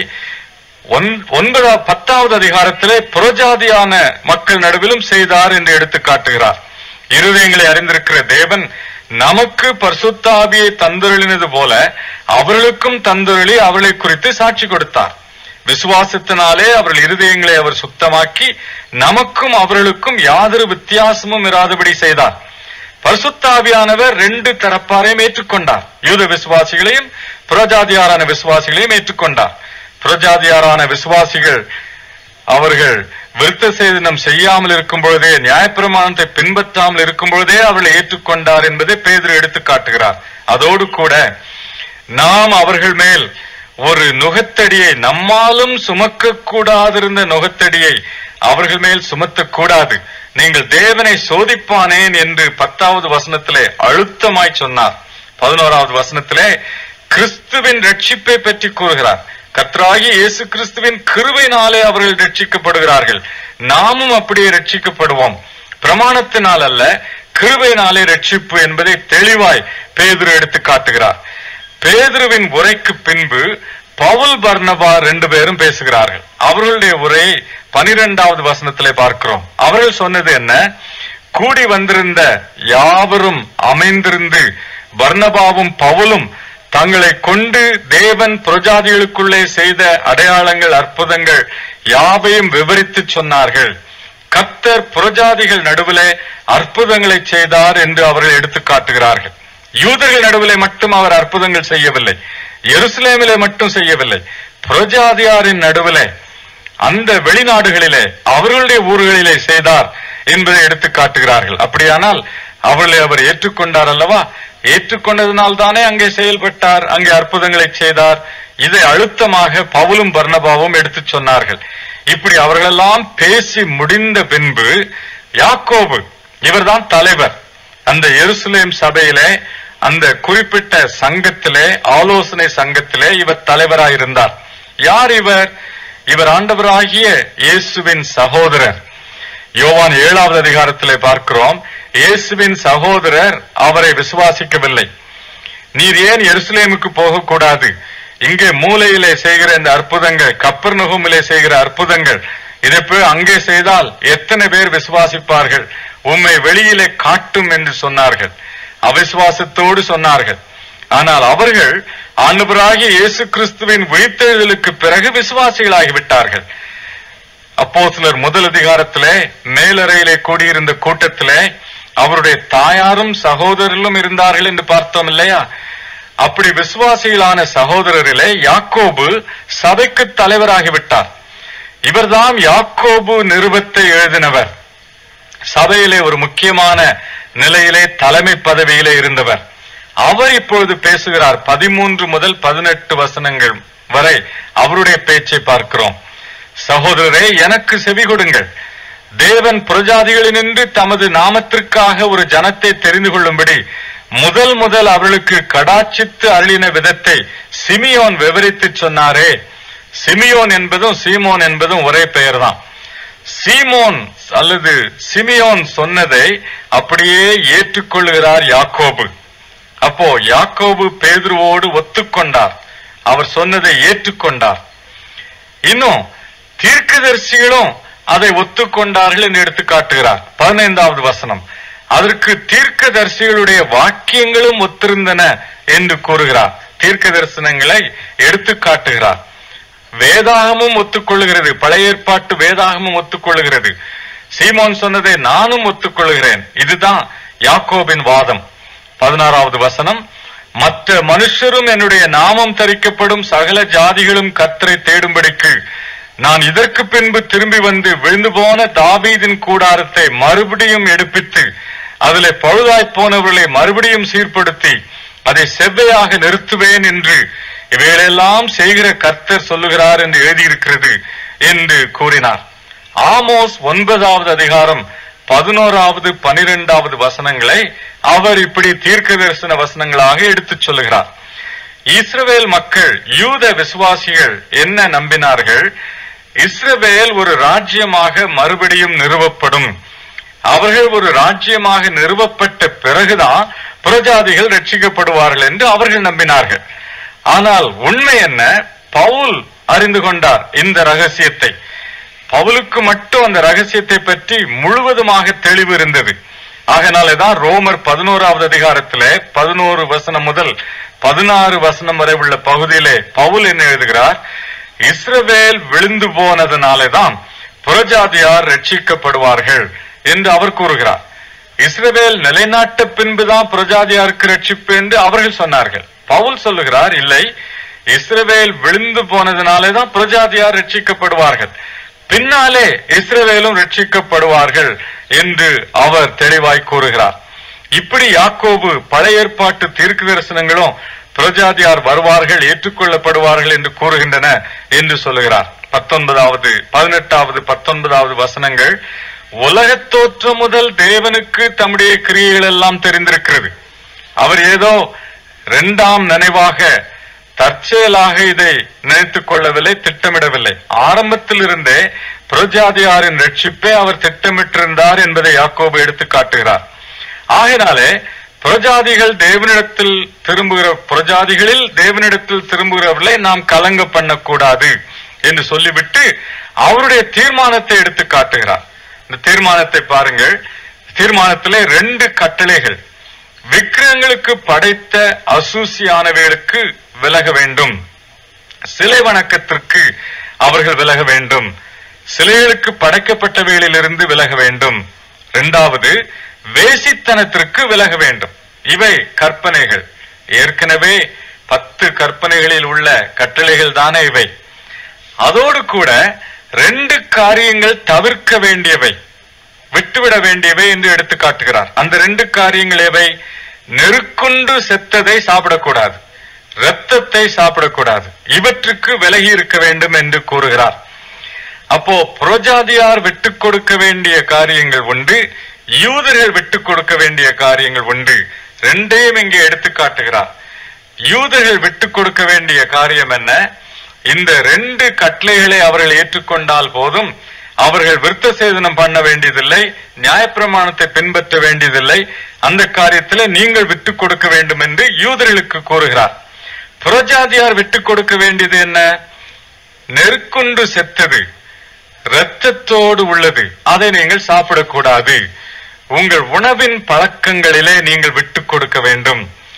ஒன்- ஒன்பதா பத்தாவது அதிகாரத்திலே புறஜாதியான மக்கள் நடுவிலும் செய்தார் என்று எடுத்து காட்டுகிறார் இருதயங்களை அறிந்திருக்கிற தேவன் நமக்கு பரிசுத்த ஆவியை தந்தருளினது போல அவர்களுக்கும் தந்தருளி அவர்களை குறித்து சாட்சி கொடுத்தார் விசுவாசத்தினாலே அவர்கள் இருதயங்களை அவர் சுத்தமாக்கி நமக்கும் அவர்களுக்கும் யாதொரு வித்தியாசமும் இராதபடி செய்தார் பரிசுத்தாவியானவர் ரெண்டு தரப்பாரையும் ஏற்றுக்கொண்டார் யூத விசுவாசிகளையும் புறஜாதியாரான விசுவாசிகளையும் ஏற்றுக்கொண்டார் புறஜாதியாரான விசுவாசிகள் அவர்கள் விருத்த சேதனம் செய்யாமல் இருக்கும் பொழுதே நியாயப்பிரமாணத்தை பின்பற்றாமல் இருக்கும் பொழுதே அவர்களை ஏற்றுக்கொண்டார் என்பதை பேதுரு எடுத்து காட்டுகிறார் அதோடு கூட நாம் அவர்கள் மேல் ஒரு நுகத்தடியை நம்மாலும் சுமக்க கூடாதிருந்த நுகத்தடியை அவர்கள் மேல் சுமத்தக் கூடாது நீங்கள் தேவனை சோதிப்பானேன் என்று பத்தாவது வசனத்திலே அழுத்தமாய் சொன்னார் பதினோராவது வசனத்திலே கிறிஸ்துவின் ரட்சிப்பை பற்றி கூறுகிறார் கர்த்தராகிய இயேசு கிறிஸ்துவின் கிருபையினாலே அவர்கள் ரட்சிக்கப்படுகிறார்கள் நாமும் அப்படியே ரட்சிக்கப்படுவோம் பிரமாணத்தினால் அல்ல கிருபையினாலே ரட்சிப்பு என்பதை தெளிவாய் பேதுரு எடுத்து காட்டுகிறார் பேதுருவின் உரைக்கு பின்பு பவுல் பர்னபா ரெண்டு பேரும் பேசுகிறார்கள் அவர்களுடைய உரை பனிரெண்டாவது வசனத்திலே பார்க்கிறோம் அவர்கள் சொன்னது என்ன கூடி வந்திருந்த யாவரும் அமைந்திருந்து பர்னபாவும் பவுலும் தங்களை கொண்டு தேவன் புரஜாதிகளுக்குள்ளே செய்த அடையாளங்கள் அற்புதங்கள் யாவையும் விவரித்து சொன்னார்கள் கத்தர் புரஜாதிகள் நடுவிலே அற்புதங்களை செய்தார் என்று அவர்கள் எடுத்து காட்டுகிறார்கள் யூதர்கள் நடுவிலே மட்டும் அவர் அற்புதங்கள் செய்யவில்லை எருசலேமிலே மட்டும் செய்யவில்லை புரஜாதியாரின் நடுவிலே அந்த வெளிநாடுகளிலே அவர்களுடைய ஊர்களிலே செய்தார் என்பதை எடுத்து காட்டுகிறார்கள் அப்படியானால் அவர்களை அவர் ஏற்றுக்கொண்டார் அல்லவா ஏற்றுக்கொண்டதனால் தானே அங்கே செயல்பட்டார் அங்கே அற்புதங்களை செய்தார் இதை அழுத்தமாக பவுலும் பர்ணபாவும் எடுத்து சொன்னார்கள் இப்படி அவர்களெல்லாம் பேசி முடிந்த பின்பு யாக்கோபு இவர்தான் தலைவர் அந்த எருசலேம் சபையிலே அந்த குறிப்பிட்ட சங்கத்திலே ஆலோசனை சங்கத்திலே இவர் தலைவராயிருந்தார் யார் இவர் இவர் ஆண்டவராகிய இயேசுவின் சகோதரர் யோவான் ஏழாவது அதிகாரத்திலே பார்க்கிறோம் இயேசுவின் சகோதரர் அவரை விசுவாசிக்கவில்லை நீர் ஏன் எருசலேமுக்கு போகக்கூடாது இங்கே மூலையிலே செய்கிற இந்த அற்புதங்கள் கப்பர் நுகமிலே செய்கிற அற்புதங்கள் இதை போய் அங்கே செய்தால் எத்தனை பேர் விசுவாசிப்பார்கள் உம்மை வெளியிலே காட்டும் என்று சொன்னார்கள் அவிசுவாசத்தோடு சொன்னார்கள் ஆனால் அவர்கள் ஆண்டவராகிய இயேசு கிறிஸ்துவின் விழித்தெழுதலுக்கு பிறகு விசுவாசிகளாகிவிட்டார்கள் அப்போ சிலர் முதல் அதிகாரத்திலே மேலறையிலே கூடியிருந்த கூட்டத்திலே அவருடைய தாயாரும் சகோதரர்களும் இருந்தார்கள் என்று பார்த்தோம் இல்லையா அப்படி விசுவாசிகளான சகோதரரிலே யாக்கோபு சபைக்கு தலைவராகிவிட்டார் இவர்தான் யாக்கோபு நிருபத்தை எழுதினவர் சபையிலே ஒரு முக்கியமான நிலையிலே தலைமை பதவியிலே இருந்தவர் அவர் இப்பொழுது பேசுகிறார் பதிமூன்று முதல் பதினெட்டு வசனங்கள் வரை அவருடைய பேச்சை பார்க்கிறோம் சகோதரரே எனக்கு செவி கொடுங்கள் தேவன் புரஜாதிகளினின்று தமது நாமத்திற்காக ஒரு ஜனத்தை தெரிந்து கொள்ளும்படி முதல் முதல் அவர்களுக்கு கடாட்சித்து அருளின விதத்தை சிமியோன் விவரித்து சொன்னாரே சிமியோன் என்பதும் சீமோன் என்பதும் ஒரே பெயர்தான் சீமோன் அல்லது சிமியோன் சொன்னதை அப்படியே ஏற்றுக்கொள்கிறார் யாக்கோபு அப்போ யாக்கோபு பேதுருவோடு ஒத்துக்கொண்டார் அவர் சொன்னதை ஏற்றுக்கொண்டார் இன்னும் தீர்க்கதரிசிகளும் அதை ஒத்துக்கொண்டார்கள் என்று எடுத்து காட்டுகிறார் பதினைந்தாவது வசனம் அதற்கு தீர்க்கதரிசிகளுடைய வாக்கியங்களும் ஒத்திருந்தன என்று கூறுகிறார் தீர்க்க தரிசனங்களை எடுத்து காட்டுகிறார் வேதாகமும் ஒத்துக்கொள்ளுகிறது பழைய ஏற்பாட்டு வேதாகமும் ஒத்துக்கொள்ளுகிறது சீமோன் சொன்னதை நானும் ஒத்துக்கொள்கிறேன் இதுதான் யாக்கோபின் வாதம் பதினாறாவது வசனம் மற்ற மனுஷரும் என்னுடைய நாமம் தரிக்கப்படும் சகல ஜாதிகளும் கத்தரை தேடும்படிக்கு நான் இதற்கு பின்பு திரும்பி வந்து விழுந்து போன தாவீதின் கூடாரத்தை மறுபடியும் எடுப்பித்து அதிலே பழுதாய்ப் போனவர்களை மறுபடியும் சீர்படுத்தி அதை செவ்வையாக நிறுத்துவேன் என்று இவைகளெல்லாம் செய்கிற கர்த்தர் சொல்லுகிறார் என்று எழுதியிருக்கிறது என்று கூறினார் ஆமோஸ் ஒன்பதாவது அதிகாரம் பதினோராவது பனிரெண்டாவது வசனங்களை அவர் இப்படி தீர்க்க தரிசன வசனங்களாக எடுத்துச் சொல்லுகிறார் இஸ்ரவேல் மக்கள் யூத விசுவாசிகள் என்ன நம்பினார்கள் இஸ்ரவேல் ஒரு ராஜ்யமாக மறுபடியும் நிறுவப்படும் அவர்கள் ஒரு ராஜ்யமாக நிறுவப்பட்ட பிறகுதான் புறஜாதிகள் ரட்சிக்கப்படுவார்கள் என்று அவர்கள் நம்பினார்கள் ஆனால் உண்மை என்ன பவுல் அறிந்து கொண்டார் இந்த ரகசியத்தை பவுலுக்கு மட்டும் அந்த ரகசியத்தை பற்றி முழுவதுமாக தெளிவு இருந்தது ஆகனாலேதான் ரோமர் பதினோராவது அதிகாரத்திலே பதினோரு வசனம் முதல் பதினாறு வசனம் வரை உள்ள பகுதியிலே பவுல் என்ன எழுதுகிறார் இஸ்ரவேல் விழுந்து போனதுனாலேதான் புறஜாதியார் ரட்சிக்கப்படுவார்கள் என்று அவர் கூறுகிறார் இஸ்ரவேல் நிலைநாட்ட பின்புதான் புறஜாதியாருக்கு ரட்சிப்பு என்று அவர்கள் சொன்னார்கள் பவுல் சொல்லுகிறார் இல்லை இஸ்ரவேல் விழுந்து போனதுனாலேதான் புறஜாதியார் ரட்சிக்கப்படுவார்கள் பின்னாலே இஸ்ரவேலும் ரட்சிக்கப்படுவார்கள் என்று அவர் தெளிவாய் கூறுகிறார் இப்படி யாக்கோபு பழைய ஏற்பாட்டு தீர்க்க தரிசனங்களும் பிரஜாதியார் வருவார்கள் ஏற்றுக்கொள்ளப்படுவார்கள் என்று கூறுகின்றன என்று சொல்லுகிறார் பத்தொன்பதாவது பதினெட்டாவது பத்தொன்பதாவது வசனங்கள் உலகத் தோற்றம் முதல் தேவனுக்கு தம்முடைய கிரியைகள் எல்லாம் தெரிந்திருக்கிறது அவர் ஏதோ இரண்டாம் நினைவாக தற்செயலாக இதை நினைத்துக் கொள்ளவில்லை திட்டமிடவில்லை ஆரம்பத்தில் இருந்தே புரஜாதியாரின் ரட்சிப்பை அவர் திட்டமிட்டிருந்தார் என்பதை யாக்கோபு எடுத்து காட்டுகிறார் ஆகினாலே புறஜாதிகள் தேவனிடத்தில் திரும்புகிற புறஜாதிகளில் தேவனிடத்தில் திரும்புகிறவர்களை நாம் கலங்க பண்ணக்கூடாது என்று சொல்லிவிட்டு அவருடைய தீர்மானத்தை எடுத்து காட்டுகிறார் இந்த தீர்மானத்தை பாருங்கள் தீர்மானத்திலே ரெண்டு கட்டளைகள் விக்கிரகங்களுக்கு படைத்த அசூசியானவைகளுக்கு விலக வேண்டும் சிலை வணக்கத்திற்கு அவர்கள் விலக வேண்டும் சிலைகளுக்கு படைக்கப்பட்டவைகளிலிருந்து விலக வேண்டும் இரண்டாவது வேசித்தனத்திற்கு விலக வேண்டும் இவை கற்பனைகள் ஏற்கனவே பத்து கற்பனைகளில் உள்ள கட்டளைகள் தானே இவை அதோடு கூட ரெண்டு காரியங்கள் தவிர்க்க வேண்டியவை விட்டுவிட வேண்டியவை என்று எடுத்து காட்டுகிறார் அந்த ரெண்டு காரியங்கள் எவை நெருக்குண்டு செத்ததை சாப்பிடக்கூடாது இரத்தத்தை சாப்பிடக்கூடாது இவற்றுக்கு விலகி இருக்க வேண்டும் என்று கூறுகிறார் அப்போ புரோஜாதியார் விட்டுக் கொடுக்க வேண்டிய காரியங்கள் உண்டு யூதர்கள் விட்டுக் கொடுக்க வேண்டிய காரியங்கள் உண்டு ரெண்டையும் இங்கே எடுத்து காட்டுகிறார் யூதர்கள் விட்டுக் கொடுக்க வேண்டிய காரியம் என்ன இந்த ரெண்டு கட்டளைகளை அவர்கள் ஏற்றுக்கொண்டால் போதும் அவர்கள் விருத்த சேதனம் பண்ண வேண்டியதில்லை நியாயப்பிரமாணத்தை பின்பற்ற வேண்டியதில்லை அந்த காரியத்தில் நீங்கள் விட்டுக் கொடுக்க வேண்டும் என்று யூதர்களுக்கு கூறுகிறார் புறஜாதியார் விட்டுக் கொடுக்க வேண்டியது என்ன நெருக்குண்டு செத்தது இரத்தத்தோடு உள்ளது அதை நீங்கள் சாப்பிடக்கூடாது உங்கள் உணவின் பழக்கங்களிலே நீங்கள் விட்டுக் கொடுக்க வேண்டும்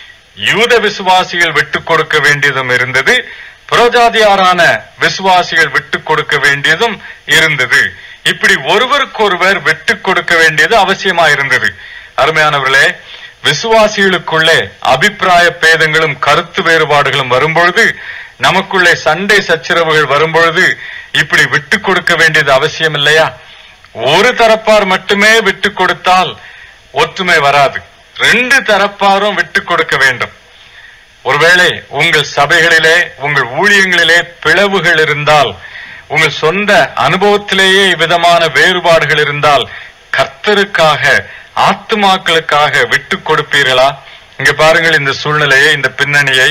யூத விசுவாசிகள் விட்டுக் கொடுக்க வேண்டியதும் இருந்தது புரோஜாதியாரான விசுவாசிகள் விட்டுக் கொடுக்க வேண்டியதும் இருந்தது இப்படி ஒருவருக்கொருவர் விட்டுக் கொடுக்க வேண்டியது அவசியமா இருந்தது அருமையானவர்களே விசுவாசிகளுக்குள்ளே அபிப்பிராய பேதங்களும் கருத்து வேறுபாடுகளும் வரும்பொழுது நமக்குள்ளே சண்டை சச்சரவுகள் வரும்பொழுது இப்படி விட்டுக் கொடுக்க வேண்டியது அவசியம் இல்லையா ஒரு தரப்பார் மட்டுமே விட்டுக் கொடுத்தால் ஒற்றுமை வராது ரெண்டு தரப்பாரும் விட்டுக் கொடுக்க வேண்டும் ஒருவேளை உங்கள் சபைகளிலே உங்கள் ஊழியங்களிலே பிளவுகள் இருந்தால் உங்கள் சொந்த அனுபவத்திலேயே இவ்விதமான வேறுபாடுகள் இருந்தால் கர்த்தருக்காக ஆத்துமாக்களுக்காக விட்டுக் கொடுப்பீர்களா இங்க பாருங்கள் இந்த சூழ்நிலையை இந்த பின்னணியை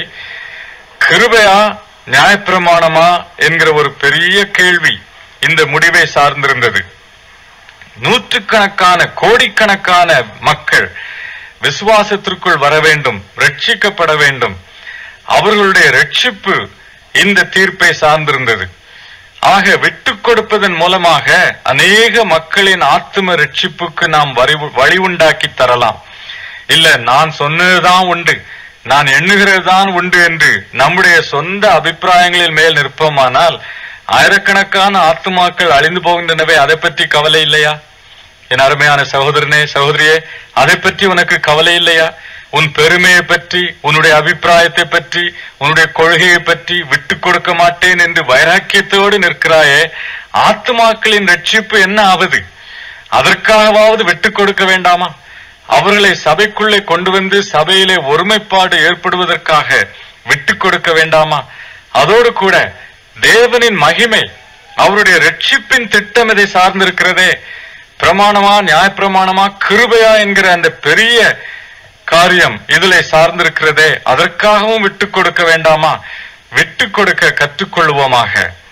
கிருபையா நியாயப்பிரமாணமா என்கிற ஒரு பெரிய கேள்வி இந்த முடிவை சார்ந்திருந்தது நூற்றுக்கணக்கான கோடிக்கணக்கான மக்கள் விசுவாசத்திற்குள் வர வேண்டும் ரட்சிக்கப்பட வேண்டும் அவர்களுடைய ரட்சிப்பு இந்த தீர்ப்பை சார்ந்திருந்தது ஆக விட்டுக் கொடுப்பதன் மூலமாக அநேக மக்களின் ஆத்தும ரட்சிப்புக்கு நாம் வரி- வழி உண்டாக்கி தரலாம் இல்ல நான் சொன்னதுதான் உண்டு நான் எண்ணுகிறதுதான் உண்டு என்று நம்முடைய சொந்த அபிப்பிராயங்களில் மேல் நிற்போமானால் ஆயிரக்கணக்கான ஆத்துமாக்கள் அழிந்து போகின்றனவே அதை பற்றி கவலை இல்லையா என் அருமையான சகோதரனே சகோதரியே அதை பற்றி உனக்கு கவலை இல்லையா உன் பெருமையை பற்றி உன்னுடைய அபிப்பிராயத்தை பற்றி உன்னுடைய கொள்கையை பற்றி விட்டுக் கொடுக்க மாட்டேன் என்று வைராக்கியத்தோடு நிற்கிறாயே ஆத்துமாக்களின் ரட்சிப்பு என்ன ஆவது அதற்காகவாவது விட்டுக் கொடுக்க வேண்டாமா அவர்களை சபைக்குள்ளே கொண்டு வந்து சபையிலே ஒருமைப்பாடு ஏற்படுவதற்காக விட்டுக் கொடுக்க வேண்டாமா அதோடு கூட தேவனின் மகிமை அவருடைய ரட்சிப்பின் திட்டம் இதை சார்ந்திருக்கிறதே பிரமாணமா நியாயப்பிரமாணமா கிருபையா என்கிற அந்த பெரிய காரியம் இதிலே சார்ந்திருக்கிறதே அதற்காகவும் விட்டுக் கொடுக்க வேண்டாமா விட்டுக் கொடுக்க கற்றுக்கொள்வோமாக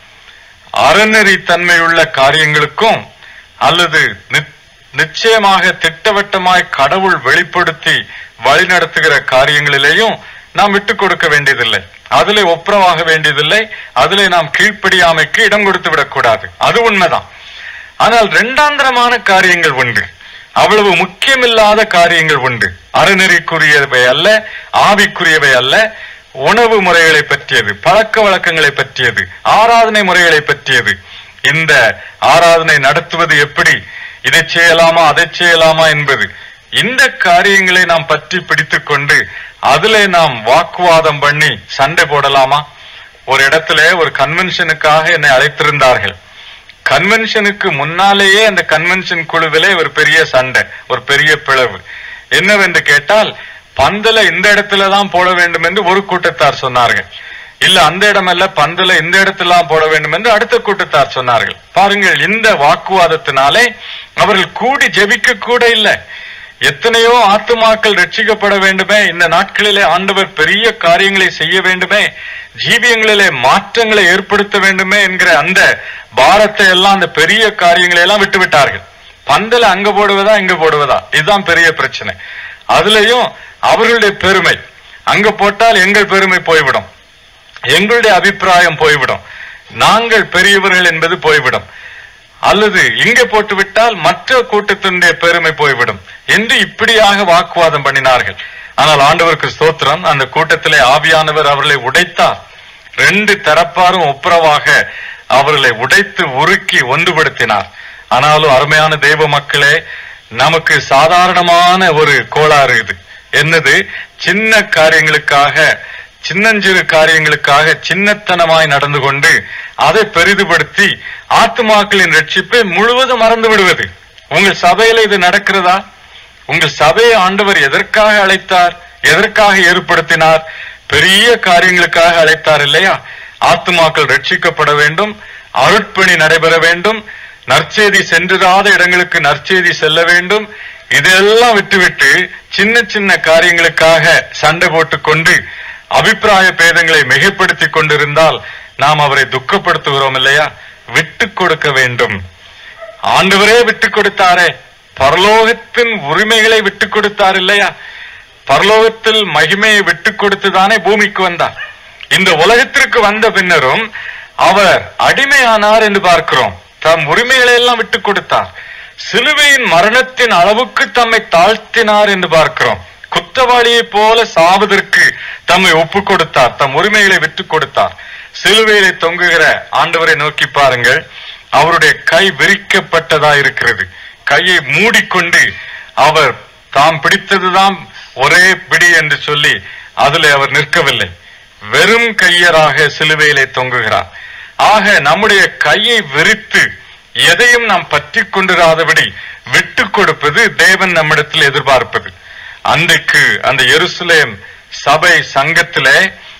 அறநெறி தன்மையுள்ள காரியங்களுக்கும் அல்லது நி- நிச்சயமாக திட்டவட்டமாய் கடவுள் வெளிப்படுத்தி வழிநடத்துகிற காரியங்களிலேயும் நாம் விட்டுக் கொடுக்க வேண்டியதில்லை அதிலே ஒப்புரவாக வேண்டியதில்லை அதிலே நாம் கீழ்ப்படியாமைக்கு இடம் கொடுத்து விடக்கூடாது அது உண்மைதான் ஆனால் இரண்டாந்தரமான காரியங்கள் உண்டு அவ்வளவு முக்கியமில்லாத காரியங்கள் உண்டு அறநெறிக்குரியவை அல்ல ஆவிக்குரியவை அல்ல உணவு முறைகளை பற்றியது பழக்க வழக்கங்களை பற்றியது ஆராதனை முறைகளை பற்றியது இந்த ஆராதனை நடத்துவது எப்படி இதை செய்யலாமா அதை செய்யலாமா என்பது இந்த காரியங்களை நாம் பற்றி பிடித்துக் கொண்டு அதிலே நாம் வாக்குவாதம் பண்ணி சண்டை போடலாமா ஒரு இடத்துல ஒரு கன்வென்ஷனுக்காக என்னை அழைத்திருந்தார்கள் கன்வென்ஷனுக்கு முன்னாலேயே அந்த கன்வென்ஷன் குழுவிலே ஒரு பெரிய சண்டை ஒரு பெரிய பிளவு என்னவென்று கேட்டால் பந்தல இந்த இடத்துல தான் போட வேண்டும் என்று ஒரு கூட்டத்தார் சொன்னார்கள் இல்ல அந்த இடமல்ல பந்தல இந்த இடத்துல தான் போட வேண்டும் என்று அடுத்த கூட்டத்தார் சொன்னார்கள் பாருங்கள் இந்த வாக்குவாதத்தினாலே அவர்கள் கூடி ஜெபிக்க கூட இல்லை எத்தனையோ ஆத்துமாக்கள் ரட்சிக்கப்பட வேண்டுமே இந்த நாட்களிலே ஆண்டவர் பெரிய காரியங்களை செய்ய வேண்டுமே ஜீவியங்களிலே மாற்றங்களை ஏற்படுத்த வேண்டுமே என்கிற அந்த பாரத்தை எல்லாம் அந்த பெரிய காரியங்களை எல்லாம் விட்டு விட்டார்கள் பந்தல அங்க போடுவதா இங்க போடுவதா இதுதான் பெரிய பிரச்சனை அதுலயும் அவர்களுடைய பெருமை அங்க போட்டால் எங்கள் பெருமை போய்விடும் எங்களுடைய அபிப்பிராயம் போய்விடும் நாங்கள் பெரியவர்கள் என்பது போய்விடும் அல்லது இங்கே போட்டு விட்டால் மற்ற கூட்டத்தினுடைய பெருமை போய்விடும் என்று இப்படியாக வாக்குவாதம் பண்ணினார்கள் ஆனால் ஆண்டவருக்கு ஸ்தோத்திரம் அந்த கூட்டத்திலே ஆவியானவர் அவர்களை உடைத்தார் ரெண்டு தரப்பாரும் ஒப்புரவாக அவர்களை உடைத்து உருக்கி ஒன்றுபடுத்தினார் ஆனாலும் அருமையான தெய்வ மக்களே நமக்கு சாதாரணமான ஒரு கோளாறு இது என்னது சின்ன காரியங்களுக்காக சின்னஞ்சிறு காரியங்களுக்காக சின்னத்தனமாய் நடந்து கொண்டு அதை பெரிதுபடுத்தி ஆத்துமாக்களின் ரட்சிப்பை முழுவதும் மறந்து விடுவது உங்கள் சபையில இது நடக்கிறதா உங்கள் சபையை ஆண்டவர் எதற்காக அழைத்தார் எதற்காக ஏற்படுத்தினார் பெரிய காரியங்களுக்காக அழைத்தார் இல்லையா ஆத்துமாக்கள் ரட்சிக்கப்பட வேண்டும் அருட்பணி நடைபெற வேண்டும் நற்செய்தி சென்றிராத இடங்களுக்கு நற்செய்தி செல்ல வேண்டும் இதெல்லாம் விட்டுவிட்டு சின்ன சின்ன காரியங்களுக்காக சண்டை போட்டுக்கொண்டு அபிப்பிராய பேதங்களை மிகைப்படுத்திக் கொண்டிருந்தால் நாம் அவரை துக்கப்படுத்துகிறோம் இல்லையா விட்டு கொடுக்க வேண்டும் ஆண்டவரே விட்டு கொடுத்தாரே பரலோகத்தின் உரிமைகளை விட்டு கொடுத்தார் இல்லையா பரலோகத்தில் மகிமையை விட்டு கொடுத்துதானே பூமிக்கு வந்தார் இந்த உலகத்திற்கு வந்த பின்னரும் அவர் அடிமையானார் என்று பார்க்கிறோம் தம் உரிமைகளை எல்லாம் விட்டு கொடுத்தார் சிலுவையின் மரணத்தின் அளவுக்கு தம்மை தாழ்த்தினார் என்று பார்க்கிறோம் குற்றவாளியைப் போல சாவதற்கு தம்மை ஒப்பு கொடுத்தார் தம் உரிமைகளை விட்டு கொடுத்தார் சிலுவையிலே தொங்குகிற ஆண்டவரை நோக்கி பாருங்கள் அவருடைய கை விரிக்கப்பட்டதா இருக்கிறது கையை மூடிக்கொண்டு அவர் தாம் பிடித்ததுதான் ஒரே பிடி என்று சொல்லி அதிலே அவர் நிற்கவில்லை வெறும் கையராக சிலுவையிலே தொங்குகிறார் ஆக நம்முடைய கையை விரித்து எதையும் நாம் பற்றி கொண்டிராதபடி விட்டு கொடுப்பது தேவன் நம்மிடத்தில் எதிர்பார்ப்பது அன்றைக்கு அந்த எருசலேம் சபை சங்கத்திலே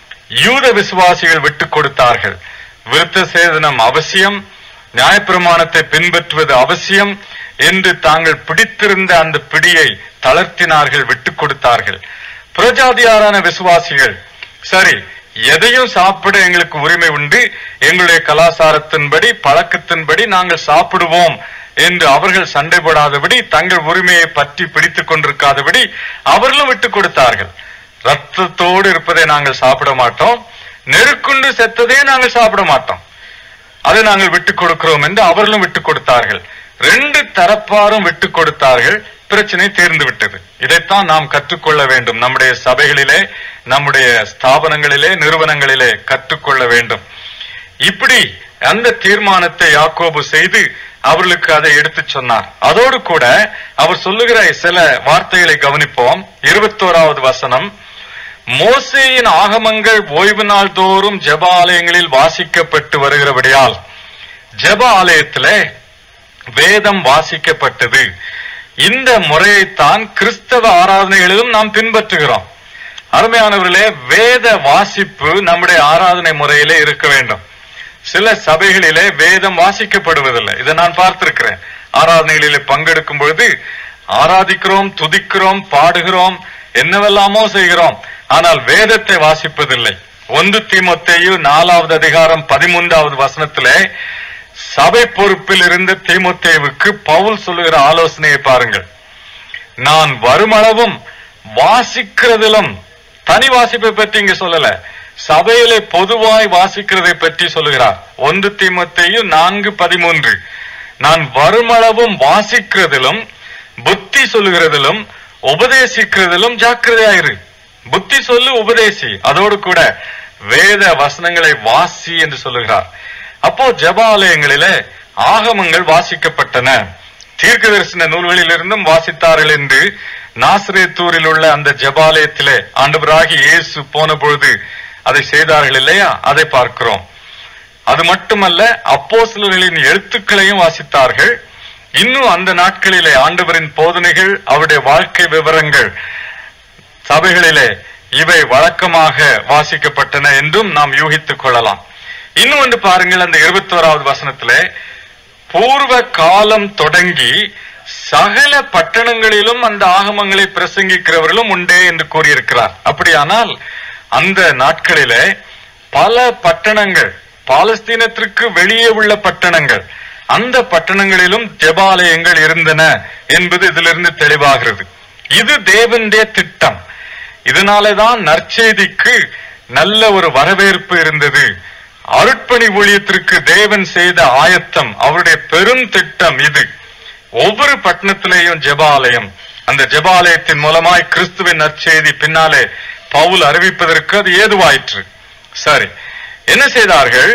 யூத விசுவாசிகள் விட்டு கொடுத்தார்கள் விருத்த சேதனம் அவசியம் நியாயப்பிரமாணத்தை பின்பற்றுவது அவசியம் என்று தாங்கள் பிடித்திருந்த அந்த பிடியை தளர்த்தினார்கள் விட்டுக் கொடுத்தார்கள் புரஜாதியாரான விசுவாசிகள் சரி எதையும் சாப்பிட எங்களுக்கு உரிமை உண்டு எங்களுடைய கலாச்சாரத்தின்படி பழக்கத்தின்படி நாங்கள் சாப்பிடுவோம் என்று அவர்கள் சண்டை போடாதபடி தங்கள் உரிமையை பற்றி பிடித்துக் கொண்டிருக்காதபடி அவர்களும் விட்டுக் கொடுத்தார்கள் ரத்தத்தோடு இருப்பதை நாங்கள் சாப்பிட மாட்டோம் நெருக்குண்டு செத்ததே நாங்கள் சாப்பிட மாட்டோம் அதை நாங்கள் விட்டுக் கொடுக்கிறோம் என்று அவர்களும் விட்டுக் கொடுத்தார்கள் ரெண்டு தரப்பாரும் விட்டுக் கொடுத்தார்கள் பிரச்சனை தீர்ந்து விட்டது இதைத்தான் நாம் கற்றுக்கொள்ள வேண்டும் நம்முடைய சபைகளிலே நம்முடைய ஸ்தாபனங்களிலே நிறுவனங்களிலே கற்றுக்கொள்ள வேண்டும் இப்படி அந்த தீர்மானத்தை யாக்கோபு செய்து அவர்களுக்கு அதை எடுத்துச் சொன்னார் அதோடு கூட அவர் சொல்லுகிற சில வார்த்தைகளை கவனிப்போம் இருபத்தோராவது வசனம் மோசேயின் ஆகமங்கள் ஓய்வு நாள் தோறும் ஜெப ஆலயங்களில் வாசிக்கப்பட்டு வருகிறபடியால் ஜெப ஆலயத்திலே வேதம் வாசிக்கப்பட்டது இந்த முறையைத்தான் கிறிஸ்தவ ஆராதனைகளிலும் நாம் பின்பற்றுகிறோம் அருமையானவர்களே வேத வாசிப்பு நம்முடைய ஆராதனை முறையிலே இருக்க வேண்டும் சில சபைகளிலே வேதம் வாசிக்கப்படுவதில்லை இதை நான் பார்த்திருக்கிறேன் ஆராதனைகளிலே பங்கெடுக்கும் பொழுது ஆராதிக்கிறோம் துதிக்கிறோம் பாடுகிறோம் என்னவெல்லாமோ செய்கிறோம் ஆனால் வேதத்தை வாசிப்பதில்லை ஒன்று தீமொத்தேயு நாலாவது அதிகாரம் பதிமூன்றாவது வசனத்திலே சபை பொறுப்பில் இருந்த தீமொத்தேவுக்கு பவுல் சொல்லுகிற ஆலோசனையை பாருங்கள் நான் வருமளவும் வாசிக்கிறதிலும் தனி வாசிப்பை பற்றி இங்க சொல்லல சபையிலே பொதுவாய் வாசிக்கிறதை பற்றி சொல்லுகிறார் ஒன்று தீமத்தையு நான்கு பதிமூன்று நான் வருமளவும் வாசிக்கிறதிலும் புத்தி சொல்லுகிறதிலும் உபதேசிக்கிறதிலும் ஜாக்கிரதையாயிரு புத்தி சொல்லு உபதேசி அதோடு கூட வேத வசனங்களை வாசி என்று சொல்லுகிறார் அப்போ ஜபாலயங்களிலே ஆகமங்கள் வாசிக்கப்பட்டன தீர்க்க தரிசன நூல்களிலிருந்தும் வாசித்தார்கள் என்று நாசிரேத்தூரில் உள்ள அந்த ஜபாலயத்திலே ஆண்டவராகி இயேசு போன பொழுது அதை செய்தார்கள் இல்லையா அதை பார்க்கிறோம் அது மட்டுமல்ல அப்போஸ்தலர்களின் எழுத்துக்களையும் வாசித்தார்கள் இன்னும் அந்த நாட்களிலே ஆண்டவரின் போதனைகள் அவருடைய வாழ்க்கை விவரங்கள் சபைகளிலே இவை வழக்கமாக வாசிக்கப்பட்டன என்றும் நாம் யூகித்துக் கொள்ளலாம் இன்னும் ஒன்று பாருங்கள் அந்த இருபத்தோராவது வசனத்திலே பூர்வ காலம் தொடங்கி சகல பட்டணங்களிலும் அந்த ஆகமங்களை பிரசங்கிக்கிறவர்களும் உண்டே என்று கூறியிருக்கிறார் அப்படியானால் அந்த நாட்களிலே பல பட்டணங்கள் பாலஸ்தீனத்திற்கு வெளியே உள்ள பட்டணங்கள் அந்த பட்டணங்களிலும் ஜெபாலயங்கள் இருந்தன என்பது இதிலிருந்து தெளிவாகிறது இது தேவனுடைய திட்டம் இதனாலேதான் நற்செய்திக்கு நல்ல ஒரு வரவேற்பு இருந்தது அருட்பணி ஊழியத்திற்கு தேவன் செய்த ஆயத்தம் அவருடைய பெரும் திட்டம் இது ஒவ்வொரு பட்டணத்திலேயும் ஜெபாலயம் அந்த ஜெபாலயத்தின் மூலமாய் கிறிஸ்துவின் நற்செய்தி பின்னாலே பவுல் அறிவிப்பதற்கு அது ஏதுவாயிற்று சரி என்ன செய்தார்கள்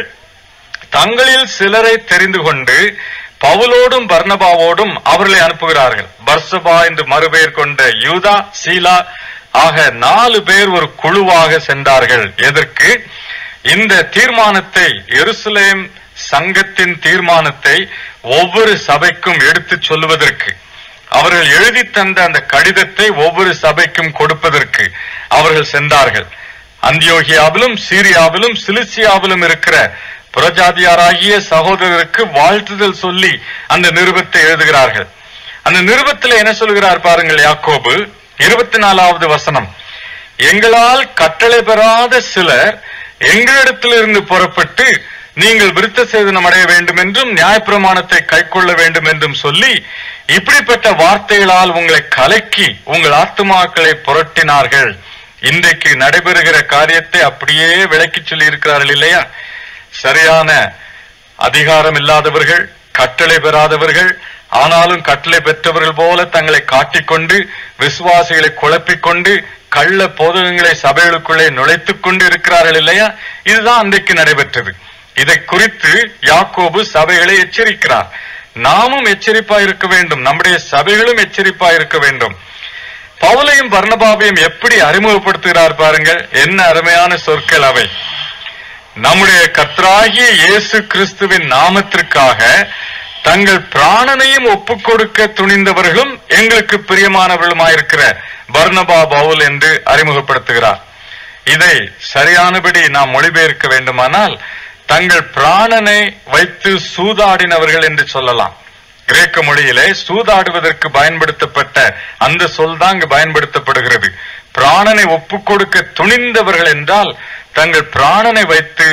தங்களில் சிலரை தெரிந்து கொண்டு பவுலோடும் பர்னபாவோடும் அவர்களை அனுப்புகிறார்கள் பர்சபா என்று மறுபெயர் கொண்ட யூதா சீலா ஆக நாலு பேர் ஒரு குழுவாக சென்றார்கள் எதற்கு இந்த தீர்மானத்தை எருசலேம் சங்கத்தின் தீர்மானத்தை ஒவ்வொரு சபைக்கும் எடுத்துச் சொல்லுவதற்கு அவர்கள் எழுதி தந்த அந்த கடிதத்தை ஒவ்வொரு சபைக்கும் கொடுப்பதற்கு அவர்கள் சென்றார்கள் அந்தியோகியாவிலும் சீரியாவிலும் சிலிசியாவிலும் இருக்கிற புறஜாதியாராகிய சகோதரருக்கு வாழ்த்துதல் சொல்லி அந்த நிருபத்தை எழுதுகிறார்கள் அந்த நிருபத்தில் என்ன சொல்கிறார் பாருங்கள் யாக்கோபு இருபத்தி நாலாவது வசனம் எங்களால் கட்டளை பெறாத சிலர் எங்களிடத்திலிருந்து புறப்பட்டு நீங்கள் விருத்த சேதனம் அடைய வேண்டும் என்றும் நியாயப்பிரமாணத்தை கைக்கொள்ள வேண்டும் என்றும் சொல்லி இப்படிப்பட்ட வார்த்தைகளால் உங்களை கலக்கி உங்கள் ஆத்துமாக்களை புரட்டினார்கள் இன்றைக்கு நடைபெறுகிற காரியத்தை அப்படியே விளக்கிச் சொல்லி இருக்கிறார்கள் இல்லையா சரியான அதிகாரம் இல்லாதவர்கள் கட்டளை பெறாதவர்கள் ஆனாலும் கட்டளை பெற்றவர்கள் போல தங்களை காட்டிக்கொண்டு விசுவாசிகளை குழப்பிக் கொண்டு கள்ள போதகங்களை சபைகளுக்குள்ளே நுழைத்துக் கொண்டு இருக்கிறார்கள் இல்லையா இதுதான் அன்றைக்கு நடைபெற்றது இதை குறித்து யாக்கோபு சபைகளை எச்சரிக்கிறார் நாமும் எச்சரிப்பா இருக்க வேண்டும் நம்முடைய சபைகளும் எச்சரிப்பா இருக்க வேண்டும் பவுலையும் பர்ணபாவையும் எப்படி அறிமுகப்படுத்துகிறார் பாருங்கள் என்ன அருமையான சொற்கள் அவை நம்முடைய கர்த்தராகிய இயேசு கிறிஸ்துவின் நாமத்திற்காக தங்கள் பிராணனையும் ஒப்புக் கொடுக்க துணிந்தவர்களும் எங்களுக்கு பிரியமானவர்களுமாயிருக்கிற பர்னபா பவுல் என்று அறிமுகப்படுத்துகிறார் இதை சரியானபடி நாம் மொழிபெயர்க்க வேண்டுமானால் தங்கள் பிராணனை வைத்து சூதாடினவர்கள் என்று சொல்லலாம் கிரேக்க மொழியிலே சூதாடுவதற்கு பயன்படுத்தப்பட்ட அந்த சொல் தான் இங்கு பயன்படுத்தப்படுகிறது பிராணனை ஒப்புக் கொடுக்க துணிந்தவர்கள் என்றால் தங்கள் பிராணனை வைத்து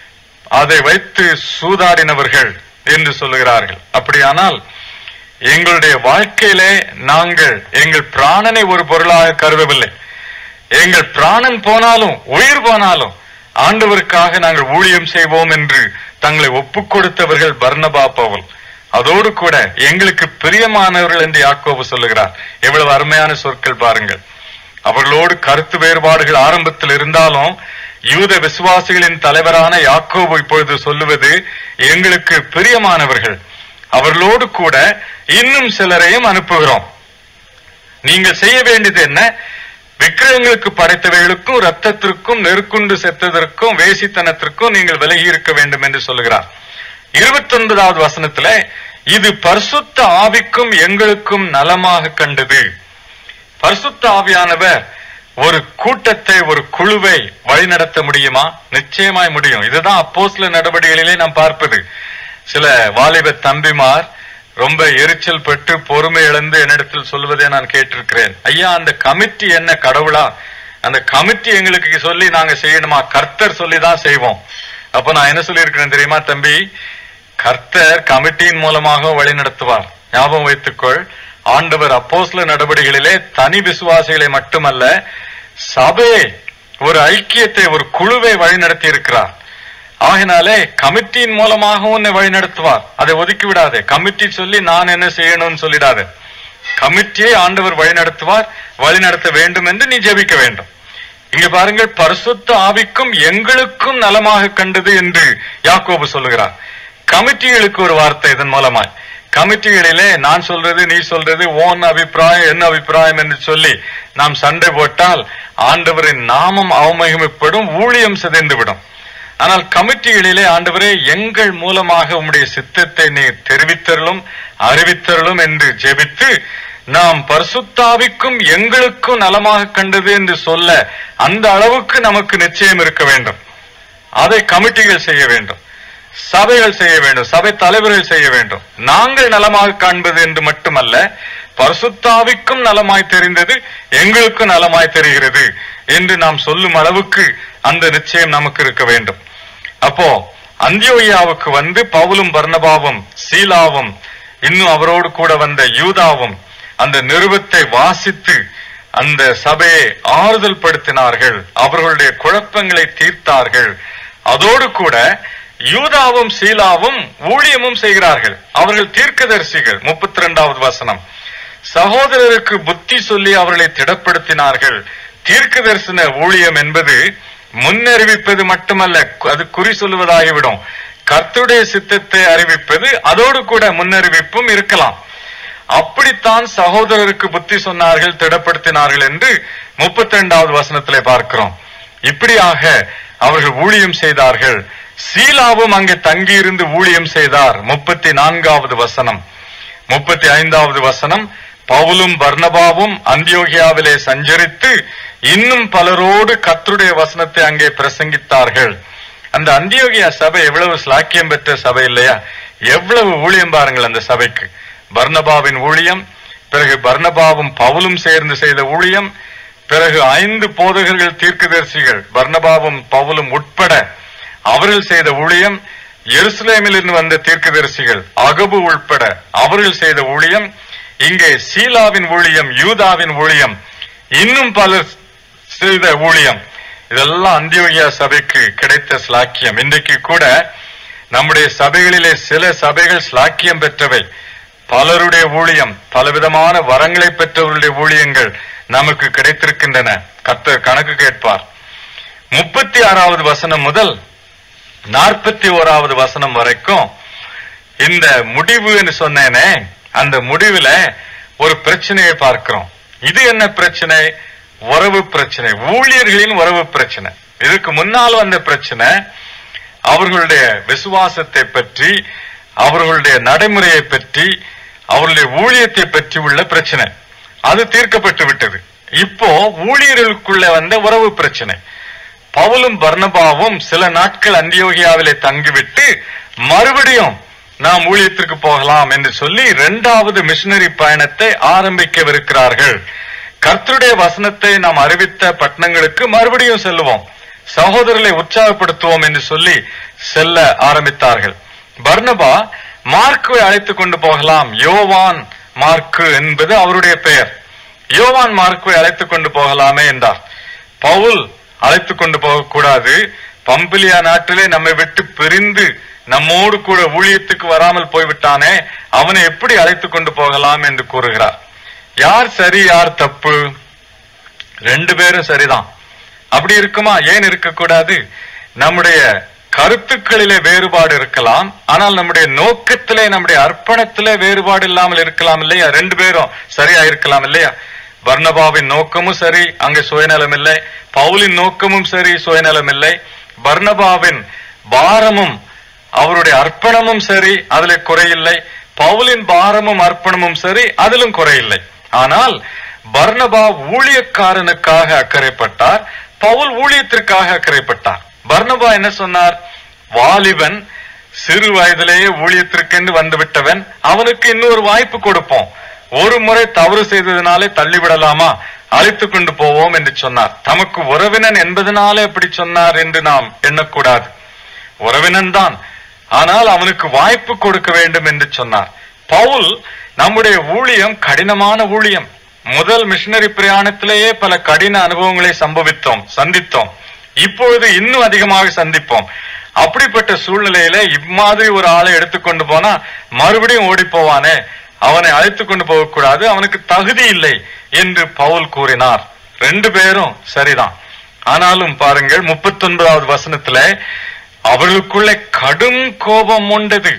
அதை வைத்து சூதாடினவர்கள் என்று சொல்லுகிறார்கள் அப்படியானால் எங்களுடைய வாழ்க்கையிலே நாங்கள் எங்கள் பிராணனை ஒரு பொருளாக கருதவில்லை எங்கள் பிராணன் போனாலும் உயிர் போனாலும் ஆண்டவருக்காக நாங்கள் ஊழியம் செய்வோம் என்று தங்களை ஒப்புக் கொடுத்தவர்கள் பர்னபா பவுல் அதோடு கூட எங்களுக்கு பிரியமானவர்கள் என்று யாக்கோபு சொல்லுகிறார் எவ்வளவு அருமையான சொற்கள் பாருங்கள் அவர்களோடு கருத்து வேறுபாடுகள் ஆரம்பத்தில் இருந்தாலும் யூத விசுவாசிகளின் தலைவரான யாக்கோபு இப்பொழுது சொல்லுவது எங்களுக்கு பிரியமானவர்கள் அவர்களோடு கூட இன்னும் சிலரையும் அனுப்புகிறோம் நீங்கள் செய்ய வேண்டியது என்ன விக்கிரகங்களுக்கு படைத்தவைகளுக்கும் ரத்தத்திற்கும் நெருக்குண்டு செத்ததற்கும் வேசித்தனத்திற்கும் நீங்கள் விலகி இருக்க வேண்டும் என்று சொல்லுகிறார் இருபத்தி ஒன்பதாவது வசனத்துல இது பரிசுத்த ஆவிக்கும் எங்களுக்கும் நலமாக கண்டது பரிசுத்த ஆவியானவர் ஒரு கூட்டத்தை ஒரு குழுவை வழிநடத்த முடியுமா நிச்சயமாய் முடியும் இதுதான் அப்போஸ்ல நடவடிக்கைகளிலே நாம் பார்ப்பது சில வாலிப தம்பிமார் ரொம்ப எரிச்சல் பட்டு பொறுமை இழந்து என்னிடத்தில் சொல்வதை நான் கேட்டிருக்கிறேன் ஐயா அந்த கமிட்டி என்ன கடவுளா அந்த கமிட்டி எங்களுக்கு சொல்லி நாங்க செய்யணுமா கர்த்தர் சொல்லி தான் செய்வோம் அப்ப நான் என்ன சொல்லியிருக்கிறேன் தெரியுமா தம்பி கர்த்தர் கமிட்டியின் மூலமாக வழி நடத்துவார் ஞாபகம் வைத்துக்கொள் ஆண்டவர் அப்போஸ்ல நடவடிக்கைகளிலே தனி விசுவாசிகளை மட்டுமல்ல சபையை ஒரு ஐக்கியத்தை ஒரு குழுவை வழிநடத்தி இருக்கிறார் ஆகினாலே கமிட்டியின் மூலமாக உன்னை வழிநடத்துவார் அதை ஒதுக்கி விடாதே கமிட்டி சொல்லி நான் என்ன செய்யணும்னு சொல்லிடாதே கமிட்டியை ஆண்டவர் வழிநடத்துவார் வழிநடத்த வேண்டும் என்று நீ ஜெபிக்க வேண்டும் இங்க பாருங்கள் பரிசுத்த ஆவிக்கும் எங்களுக்கும் நலமாக கண்டது என்று யாக்கோபு சொல்லுகிறார் கமிட்டிகளுக்கு ஒரு வார்த்தை இதன் மூலமாய் கமிட்டிகளிலே நான் சொல்றது நீ சொல்றது ஓன் அபிப்பிராயம் என்ன அபிப்பிராயம் என்று சொல்லி நாம் சண்டை போட்டால் ஆண்டவரின் நாமம் அவமகிமைப்படும் ஊழியம் சிதைந்துவிடும் ஆனால் கமிட்டிகளிலே ஆண்டவரே எங்கள் மூலமாக உம்முடைய சித்தத்தை நீ தெரிவித்தருளும் அறிவித்தருளும் என்று ஜெபித்து நாம் பரிசுத்தாவிக்கும் எங்களுக்கும் நலமாக கண்டது என்று சொல்ல அந்த அளவுக்கு நமக்கு நிச்சயம் இருக்க வேண்டும் அதை கமிட்டிகள் செய்ய வேண்டும் சபைகள் செய்ய வேண்டும் சபை தலைவர்கள் செய்ய வேண்டும் நாங்கள் நலமாக காண்பது என்று மட்டுமல்ல பரிசுத்தாவிக்கும் நலமாய் தெரிந்தது எங்களுக்கும் நலமாய் தெரிகிறது என்று நாம் சொல்லும் அளவுக்கு அந்த நிச்சயம் நமக்கு இருக்க வேண்டும் அப்போ அந்தியோயாவுக்கு வந்து பவுலும் பர்ணபாவும் சீலாவும் இன்னும் அவரோடு கூட வந்த யூதாவும் அந்த நிருபத்தை வாசித்து அந்த சபையை ஆறுதல் படுத்தினார்கள் அவர்களுடைய குழப்பங்களை தீர்த்தார்கள் அதோடு கூட யூதாவும் சீலாவும் ஊழியமும் செய்கிறார்கள் அவர்கள் தீர்க்கதரிசிகள் முப்பத்தி ரெண்டாவது வசனம் சகோதரருக்கு புத்தி சொல்லி அவர்களை திடப்படுத்தினார்கள் தீர்க்க தரிசன ஊழியம் என்பது முன்னறிவிப்பது மட்டுமல்ல அது குறி சொல்லுவதாகிவிடும் கர்த்தருடைய சித்தத்தை அறிவிப்பது அதோடு கூட முன்னறிவிப்பும் இருக்கலாம் அப்படித்தான் சகோதரருக்கு புத்தி சொன்னார்கள் திடப்படுத்தினார்கள் என்று முப்பத்தி ரெண்டாவது வசனத்திலே பார்க்கிறோம் இப்படியாக அவர்கள் ஊழியம் செய்தார்கள் சீலாவும் அங்கே தங்கியிருந்து ஊழியம் செய்தார் முப்பத்தி நான்காவது வசனம் முப்பத்தி ஐந்தாவது வசனம் பவுலும் பர்னபாவும் அந்தியோகியாவிலே சஞ்சரித்து இன்னும் பலரோடு கர்த்தருடைய வசனத்தை அங்கே பிரசங்கித்தார்கள் அந்த அந்தியோகியா சபை எவ்வளவு ஸ்லாக்கியம் பெற்ற சபை இல்லையா எவ்வளவு ஊழியம் பாருங்கள் அந்த சபைக்கு பர்னபாவின் ஊழியம் பிறகு பர்னபாவும் பவுலும் சேர்ந்து செய்த ஊழியம் பிறகு ஐந்து போதகர்கள் தீர்க்கதரிசிகள் பர்னபாவும் பவுலும் உட்பட அவர்கள் செய்த ஊழியம் எருசலேமில் இருந்து வந்த தீர்க்கதரிசிகள் அகபு உட்பட அவர்கள் செய்த ஊழியம் இங்கே சீலாவின் ஊழியம் யூதாவின் ஊழியம் இன்னும் பலர் செய்த ஊழியம் இதெல்லாம் அந்தியோகியா சபைக்கு கிடைத்த ஸ்லாக்கியம் இன்றைக்கு கூட நம்முடைய சபைகளிலே சில சபைகள் ஸ்லாக்கியம் பெற்றவை பலருடைய ஊழியம் பலவிதமான வரங்களை பெற்றவர்களுடைய ஊழியங்கள் நமக்கு கிடைத்திருக்கின்றன கர்த்தர் கணக்கு கேட்பார் முப்பத்தி ஆறாவது வசனம் முதல் நாற்பத்தி ஓராவது வசனம் வரைக்கும் இந்த முடிவு என்று சொன்னேனே அந்த முடிவுல ஒரு பிரச்சனையை பார்க்கிறோம் இது என்ன பிரச்சனை உறவு பிரச்சனை ஊழியர்களின் உறவு பிரச்சனை இதுக்கு முன்னால் வந்த பிரச்சனை அவர்களுடைய விசுவாசத்தை பற்றி அவர்களுடைய நடைமுறையை பற்றி அவர்களுடைய ஊழியத்தை பற்றி உள்ள பிரச்சனை அது தீர்க்கப்பட்டு விட்டது இப்போ ஊழியர்களுக்குள்ள வந்த உறவு பிரச்சனை பவுலும் பர்னபாவும் சில நாட்கள் அந்தியோகியாவிலே தங்கிவிட்டு மறுபடியும் நாம் ஊழியத்திற்கு போகலாம் என்று சொல்லி இரண்டாவது மிஷனரி பயணத்தை ஆரம்பிக்கவிருக்கிறார்கள் கர்த்தருடைய வசனத்தை நாம் அறிவித்த பட்டணங்களுக்கு மறுபடியும் செல்லுவோம் சகோதரர்களை உற்சாகப்படுத்துவோம் என்று சொல்லி செல்ல ஆரம்பித்தார்கள் பர்னபா மார்க்குவை அழைத்துக் கொண்டு போகலாம் யோவான் மார்க்கு என்பது அவருடைய பெயர் யோவான் மார்க்குவை அழைத்துக் கொண்டு போகலாமே என்றார் பவுல் அழைத்துக் கொண்டு போகக்கூடாது பம்பிலியா நாட்டிலே நம்மை விட்டு பிரிந்து நம்மோடு கூட ஊழியத்துக்கு வராமல் போய்விட்டானே அவனை எப்படி அழைத்துக் கொண்டு போகலாம் என்று கூறுகிறார் யார் சரி யார் தப்பு ரெண்டு பேரும் சரிதான் அப்படி இருக்குமா ஏன் இருக்கக்கூடாது நம்முடைய கருத்துக்களிலே வேறுபாடு இருக்கலாம் ஆனால் நம்முடைய நோக்கத்திலே நம்முடைய அர்ப்பணத்திலே வேறுபாடு இல்லாமல் இருக்கலாம் இல்லையா ரெண்டு பேரும் சரியா இருக்கலாம் இல்லையா பர்னபாவின் நோக்கமும் சரி அங்கே சுயநலம் இல்லை பவுலின் நோக்கமும் சரி சுயநலம் இல்லை பர்னபாவின் பாரமும் அவருடைய அர்ப்பணமும் சரி அதுல குறையில்லை பவுலின் பாரமும் அர்ப்பணமும் சரி அதிலும் குறையில்லை ஆனால் பர்னபா ஊழியக்காரனுக்காக அக்கறைப்பட்டார் பவுல் ஊழியத்திற்காக அக்கறைப்பட்டார் பர்னபா என்ன சொன்னார் வாலிபன் சிறு வயதிலேயே ஊழியத்திற்கென்று வந்துவிட்டவன் அவனுக்கு இன்னொரு வாய்ப்பு கொடுப்போம் ஒரு முறை தவறு செய்ததினாலே தள்ளிவிடலாமா அழைத்துக் கொண்டு போவோம் என்று சொன்னார் தமக்கு உறவினன் என்பதனாலே அப்படி சொன்னார் என்று நாம் எண்ணக்கூடாது உறவினன் தான் ஆனால் அவனுக்கு வாய்ப்பு கொடுக்க வேண்டும் என்று சொன்னார் பவுல் நம்முடைய ஊழியம் கடினமான ஊழியம் முதல் மிஷனரி பிரயாணத்திலேயே பல கடின அனுபவங்களை சம்பவித்தோம் சந்தித்தோம் இப்பொழுது இன்னும் அதிகமாக சந்திப்போம் அப்படிப்பட்ட சூழ்நிலையில இம்மாதிரி ஒரு ஆளை எடுத்துக்கொண்டு போனா மறுபடியும் ஓடி போவானே அவனை அழைத்துக் கொண்டு போகக்கூடாது அவனுக்கு தகுதி இல்லை என்று பவுல் கூறினார் ரெண்டு பேரும் சரிதான் ஆனாலும் பாருங்கள் முப்பத்தி ஒன்பதாவது வசனத்துல அவர்களுக்குள்ளே கடும் கோபம் உண்டது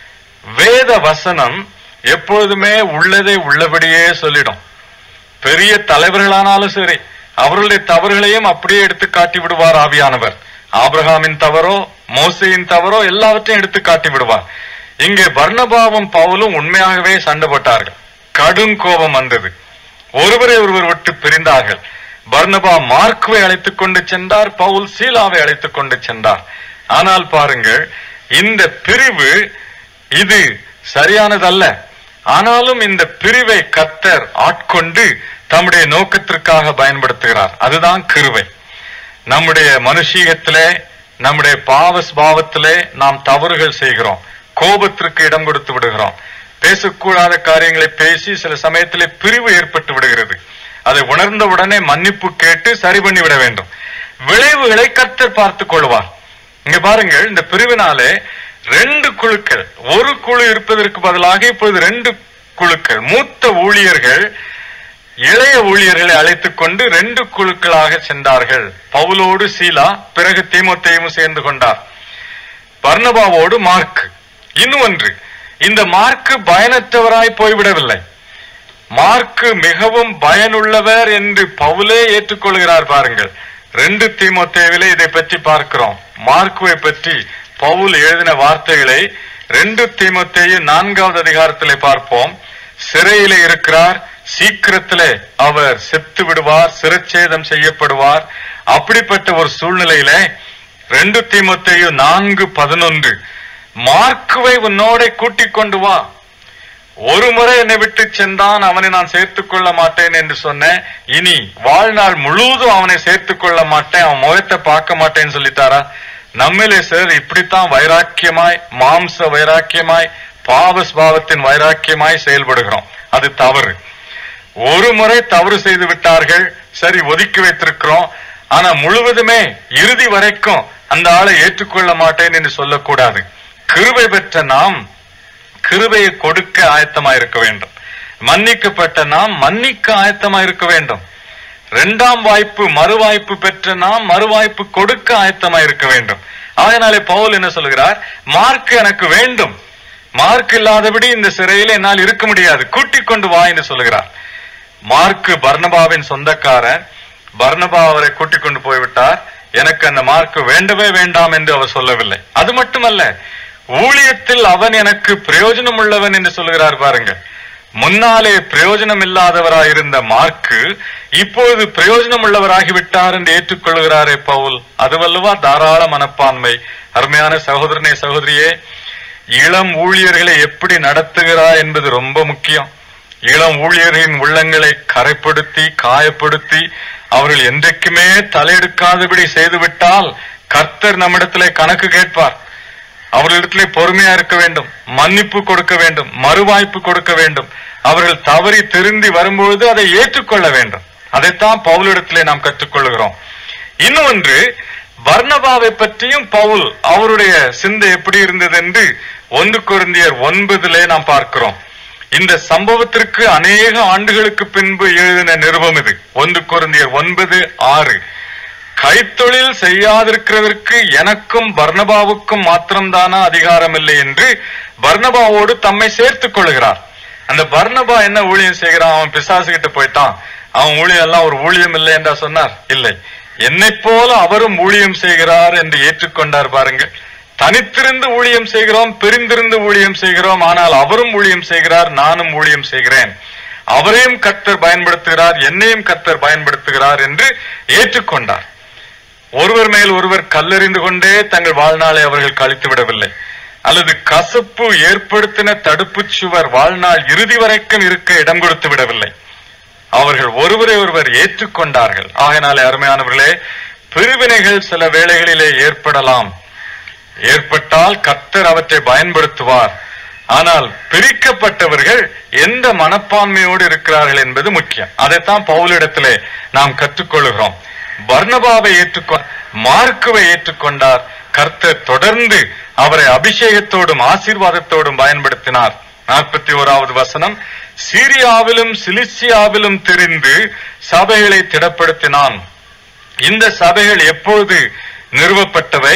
வேத வசனம் எப்பொழுதுமே உள்ளதை உள்ளபடியே சொல்லிடும் பெரிய தலைவர்களானாலும் சரி அவர்களுடைய தவறுகளையும் அப்படியே எடுத்து காட்டி விடுவார் ஆவியானவர் ஆபிரகாமின் தவறோ மோசையின் தவறோ எல்லாவற்றையும் எடுத்து காட்டி விடுவார் இங்கே பர்ணபாவும் பவுலும் உண்மையாகவே சண்டை போட்டார்கள் கடும் கோபம் வந்தது ஒருவரை ஒருவர் விட்டு பிரிந்தார்கள் பர்னபா மார்க்குவை அழைத்துக் கொண்டு சென்றார் பவுல் சீலாவை அழைத்துக் கொண்டு சென்றார் ஆனால் பாருங்கள் இந்த பிரிவு இது சரியானதல்ல ஆனாலும் இந்த பிரிவை கத்தர் ஆட்கொண்டு தம்முடைய நோக்கத்திற்காக பயன்படுத்துகிறார் அதுதான் கிருவை நம்முடைய மனுஷீகத்திலே நம்முடைய பாவ ஸ்பாவத்திலே நாம் தவறுகள் செய்கிறோம் கோபத்திற்கு இடம் கொடுத்து விடுகிறோம் பேசக்கூடாத காரியங்களை பேசி சில சமயத்திலே பிரிவு ஏற்பட்டு விடுகிறது அதை உணர்ந்தவுடனே மன்னிப்பு கேட்டு சரி பண்ணி விட வேண்டும் விளைவுகளை கர்த்தர் பார்த்துக் கொள்வார் இங்க பாருங்கள் இந்த பிரிவினாலே ரெண்டு குழுக்கள் ஒரு குழு இருப்பதற்கு பதிலாக இப்பொழுது ரெண்டு குழுக்கள் மூத்த ஊழியர்கள் இளைய ஊழியர்களை அழைத்துக் கொண்டு ரெண்டு குழுக்களாக சென்றார்கள் பவுலோடு சீலா பிறகு தீமோத்தேயும் சேர்ந்து கொண்டார் பர்னபாவோடு மார்க் இன்னும் ஒன்று இந்த மார்க் பயனற்றவராய் போய்விடவில்லை மார்க்கு மிகவும் பயனுள்ளவர் என்று பவுலே ஏற்றுக்கொள்கிறார் பாருங்கள் ரெண்டு தீமோத்தேவிலே இதை பற்றி பார்க்கிறோம் மார்க்குவை பற்றி பவுல் எழுதின வார்த்தைகளை ரெண்டு தீமோத்தேயு நான்காவது அதிகாரத்திலே பார்ப்போம் சிறையிலே இருக்கிறார் சீக்கிரத்திலே அவர் செத்து விடுவார் சிரச்சேதம் செய்யப்படுவார் அப்படிப்பட்ட ஒரு சூழ்நிலையிலே ரெண்டு தீமோத்தேயு நான்கு பதினொன்று மார்க்குவை உன்னோட கூட்டிக் கொண்டு வா ஒரு முறை என்னை விட்டு சென்றான் அவனை நான் சேர்த்துக் கொள்ள மாட்டேன் என்று சொன்னேன் இனி வாழ்நாள் முழுவதும் அவனை சேர்த்துக் கொள்ள மாட்டேன் அவன் முகத்தை பார்க்க மாட்டேன்னு சொல்லித்தாரா நம்மிலே சார் இப்படித்தான் வைராக்கியமாய் மாம்ச வைராக்கியமாய் பாவ ஸ்பாவத்தின் வைராக்கியமாய் செயல்படுகிறோம் அது தவறு ஒரு முறை தவறு செய்து விட்டார்கள் சரி ஒதுக்கி வைத்திருக்கிறோம் ஆனா முழுவதுமே இறுதி வரைக்கும் அந்த ஆளை ஏற்றுக்கொள்ள மாட்டேன் என்று சொல்லக்கூடாது கிருபை பெற்ற நாம் கிருபையை கொடுக்க ஆயத்தமா இருக்க வேண்டும் மன்னிக்கப்பட்ட நாம் மன்னிக்க ஆயத்தமா இருக்க வேண்டும் இரண்டாம் வாய்ப்பு மறுவாய்ப்பு பெற்ற நாம் மறுவாய்ப்பு கொடுக்க ஆயத்தமா இருக்க வேண்டும் அதனாலே பவுல் என்ன சொல்கிறார் மார்க் எனக்கு வேண்டும் மார்க் இல்லாதபடி இந்த சிறையில் என்னால் இருக்க முடியாது கூட்டிக் கொண்டு வா என்று சொல்கிறார் மார்க் பர்னபாவின் சொந்தக்காரன் பர்னபா அவரை கூட்டிக் கொண்டு போய்விட்டார் எனக்கு அந்த மார்க் வேண்டவே வேண்டாம் என்று அவர் சொல்லவில்லை அது மட்டுமல்ல ஊழியத்தில் அவன் எனக்கு பிரயோஜனம் உள்ளவன் என்று சொல்கிறார் பாருங்க முன்னாலே பிரயோஜனம் இல்லாதவராயிருந்த மார்க்கு இப்பொழுது பிரயோஜனம் உள்ளவராகிவிட்டார் என்று ஏற்றுக்கொள்கிறாரே பவுல் அதுவல்லவா தாராள மனப்பான்மை அருமையான சகோதரனே சகோதரியே இளம் ஊழியர்களை எப்படி நடத்துகிறார் என்பது ரொம்ப முக்கியம் இளம் ஊழியர்களின் உள்ளங்களை கரைப்படுத்தி காயப்படுத்தி அவர்கள் என்றைக்குமே தலையெடுக்காதபடி செய்துவிட்டால் கர்த்தர் நம்மிடத்திலே கணக்கு கேட்பார் அவர்களிடத்திலே பொறுமையா இருக்க வேண்டும் மன்னிப்பு கொடுக்க வேண்டும் மறுவாய்ப்பு கொடுக்க வேண்டும் அவர்கள் தவறி திருந்தி வரும்பொழுது அதை ஏற்றுக்கொள்ள வேண்டும் அதைத்தான் பவுலிடத்திலே நாம் கற்றுக்கொள்கிறோம் இன்னொன்று வர்ணபாவை பற்றியும் பவுல் அவருடைய சிந்தை எப்படி இருந்தது என்று ஒன்று குருந்தியர் ஒன்பதிலே நாம் பார்க்கிறோம் இந்த சம்பவத்திற்கு அநேக ஆண்டுகளுக்கு பின்பு எழுதின நிருபம் இது ஒன்று குருந்தியர் ஒன்பது ஆறு கைத்தொழில் செய்யாதிருக்கிறதற்கு எனக்கும் பர்ணபாவுக்கும் மாத்திரம்தானா அதிகாரம் இல்லை என்று பர்ணபாவோடு தம்மை சேர்த்துக் கொள்கிறார் அந்த பர்ணபா என்ன ஊழியம் செய்கிறான் அவன் பிசாசு கிட்ட போயிட்டான் அவன் ஊழியம் எல்லாம் ஒரு ஊழியம் இல்லை என்றா சொன்னார் இல்லை என்னைப் போல அவரும் ஊழியம் செய்கிறார் என்று ஏற்றுக்கொண்டார் பாருங்கள் தனித்திருந்து ஊழியம் செய்கிறோம் பிரிந்திருந்து ஊழியம் செய்கிறோம் ஆனால் அவரும் ஊழியம் செய்கிறார் நானும் ஊழியம் செய்கிறேன் அவரையும் கர்த்தர் பயன்படுத்துகிறார் என்னையும் கர்த்தர் பயன்படுத்துகிறார் என்று ஏற்றுக்கொண்டார் ஒருவர் மேல் ஒருவர் கல்லெறிந்து கொண்டே தங்கள் வாழ்நாளை அவர்கள் கழித்து விடவில்லை அல்லது கசப்பு ஏற்படுத்தின தடுப்புச் சுவர் வாழ்நாள் இறுதி வரைக்கும் இருக்க இடம் கொடுத்து விடவில்லை அவர்கள் ஒருவரை ஒருவர் ஏற்றுக்கொண்டார்கள் ஆகையினாலே அருமையானவர்களே பிரிவினைகள் சில வேளைகளிலே ஏற்படலாம் ஏற்பட்டால் கர்த்தர் அவற்றை பயன்படுத்துவார் ஆனால் பிரிக்கப்பட்டவர்கள் எந்த மனப்பான்மையோடு இருக்கிறார்கள் என்பது முக்கியம் அதைத்தான் பவுலிடத்திலே நாம் கற்றுக்கொள்கிறோம் பர்ணபாவை ஏற்றுக்கொ மார்க்குவை ஏற்றுக்கொண்டார் கர்த்தர் தொடர்ந்து அவரை அபிஷேகத்தோடும் ஆசீர்வாதத்தோடும் பயன்படுத்தினார் நாற்பத்தி ஓராவது வசனம் சீரியாவிலும் சிலிசியாவிலும் தெரிந்து சபைகளை திடப்படுத்தினான் இந்த சபைகள் எப்பொழுது நிறுவப்பட்டவை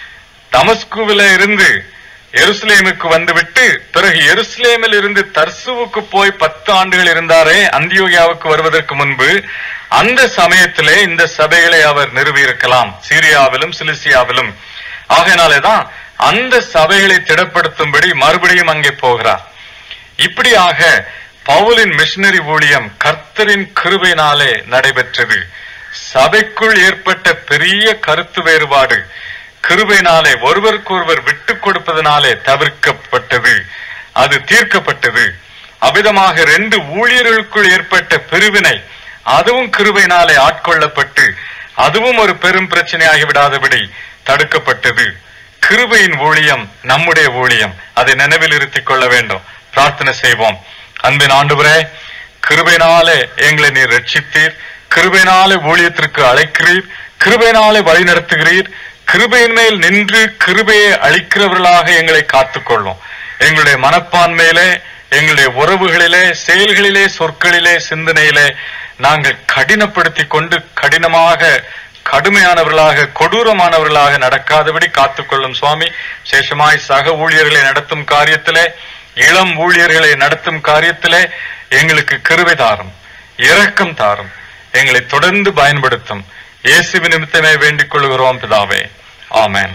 தமஸ்குவில இருந்து எருசலேமுக்கு வந்துவிட்டு பிறகு எருசலேமில் இருந்து தர்சுவுக்கு போய் பத்து ஆண்டுகள் இருந்தாரே அந்தியோகியாவுக்கு வருவதற்கு முன்பு அந்த சமயத்திலே இந்த சபைகளை அவர் நிறுவியிருக்கலாம் சீரியாவிலும் சிலிசியாவிலும் ஆகையினாலேதான் அந்த சபைகளை திடப்படுத்தும்படி மறுபடியும் அங்கே போகிறார் இப்படியாக பவுலின் மிஷனரி ஊழியம் கர்த்தரின் கிருபையினாலே நடைபெற்றது சபைக்குள் ஏற்பட்ட பெரிய கருத்து வேறுபாடு கிருபையினாலே ஒருவருக்கொருவர் விட்டுக் கொடுப்பதனாலே தவிர்க்கப்பட்டது அது தீர்க்கப்பட்டது அவ்விதமாக ரெண்டு ஊழியர்களுக்குள் ஏற்பட்ட பிரிவினை அதுவும் கிருபையினாலே ஆட்கொள்ளப்பட்டு அதுவும் ஒரு பெரும் பிரச்சனையாகி விடாதபடி தடுக்கப்பட்டது கிருபையின் ஊழியம் நம்முடைய ஊழியம் அதை நினைவில் இருத்திக் கொள்ள வேண்டும் பிரார்த்தனை செய்வோம் அன்பின் ஆண்டுவரே கிருபையினாலே எங்களை நீர் ரட்சித்தீர் கிருபையினாலே ஊழியத்திற்கு அழைக்கிறீர் கிருபையினாலே வழிநடத்துகிறீர் கிருபையின் மேல் நின்று கிருபையை அளிக்கிறவர்களாக எங்களை காத்துக்கொள்ளும் எங்களுடைய மனப்பான்மையிலே எங்களுடைய உறவுகளிலே செயல்களிலே சொற்களிலே சிந்தனையிலே நாங்கள் கடினப்படுத்தி கொண்டு கடினமாக கடுமையானவர்களாக கொடூரமானவர்களாக நடக்காதபடி காத்துக்கொள்ளும் சுவாமி சேஷமாய் சக ஊழியர்களை நடத்தும் காரியத்திலே இளம் ஊழியர்களை நடத்தும் காரியத்திலே எங்களுக்கு கிருபை தாரும் இரக்கம் தாரும் எங்களை தொடர்ந்து பயன்படுத்தும் இயேசு நிமித்தமே வேண்டிக் கொள்கிறோம் பிதாவே ஆமென்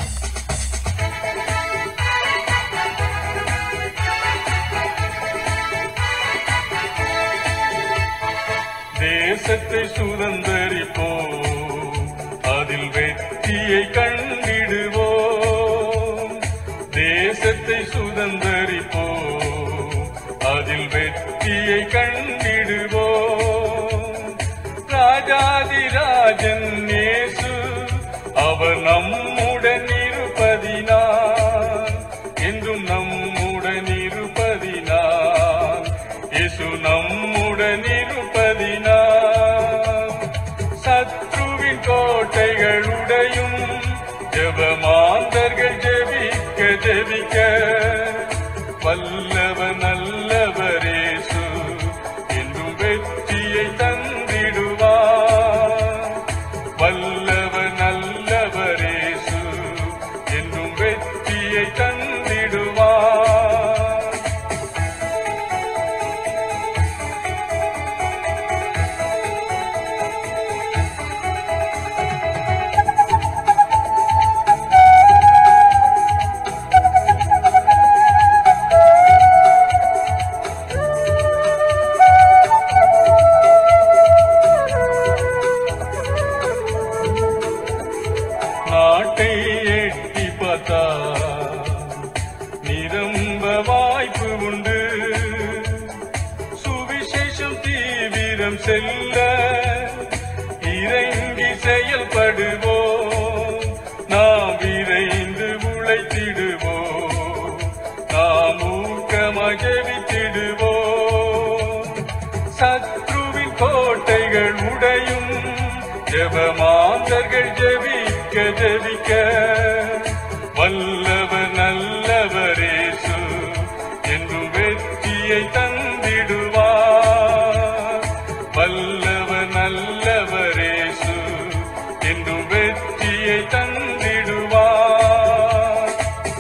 தேசத்தை சுதந்தரிப்போம் அதில் வெற்றியை கண்டிடுவோம் தேசத்தை சுதந்தரிப்போம் அதில் வெற்றியை கண்டிடுவோம் ராஜாதிராஜன் இயேசு அவர் நம்முடன் இருப்பதினால் என்றும் நம்முடன் இருப்பதினால் இயேசு நம்முடன் இருப்பதினால் சத்ருவின் கோட்டைகள் உடையும் ஜெபமாந்தர்கள் ஜெபிக்க ஜெபிக்க வல்லவ நல்லவரேசு என்றும் வெற்றியை தந்திடுவார் வல்லவ நல்லவரேசு என்றும் வெற்றியை தந்திடுவார் நாட்டை எட்டி பார்த்தா நிரம்ப வாய்ப்பு உண்டு சுவிசேஷம் தீவிரம் செல்ல இறங்கி செயல்படுவோம் நாம் விரைந்து உழைத்திடுவோம் நாம் ஊக்கமாக ஜெபித்திடுவோம் சத்ருவின் கோட்டைகள் உடையும் ஜெபமாந்தர்கள் ஜெபிக்க ஜெபிக்க வல்லவர் நல்லவரேசு என்றும் வெற்றியை தந்திடுவார் வல்லவர் நல்லவரேசு என்றும் வெற்றியை தந்திடுவார்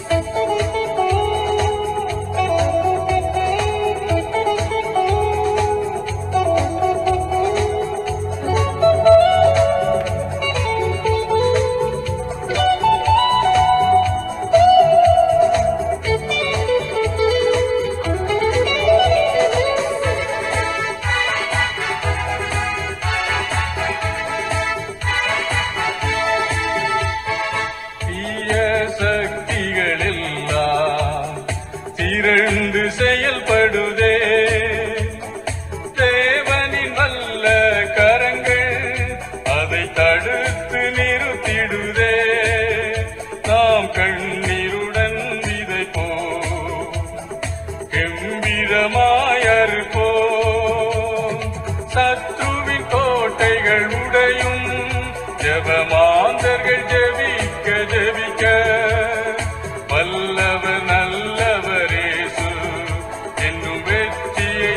தீய சக்திகள் எல்லாம் திரண்டு செயல்படுதே தேவனின் வல்ல கரங்கள் அதை தடுத்து நிறுத்திடுதே நாம் கண்ணீருடன் விதைப்போ கெம்பிரமாயறுப்போ சத்ருவின் கோட்டைகள் உடையும் ஜெபமாந்தர்கள் ஜெபிக்க ஜெபிக்க வல்லவர் நல்லவரேசு என்னும் வெற்றியை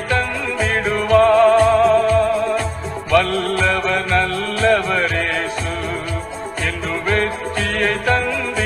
தந்திடுவார் வல்லவர் நல்லவரேசு என்னும் வெற்றியை தந்திடுவார்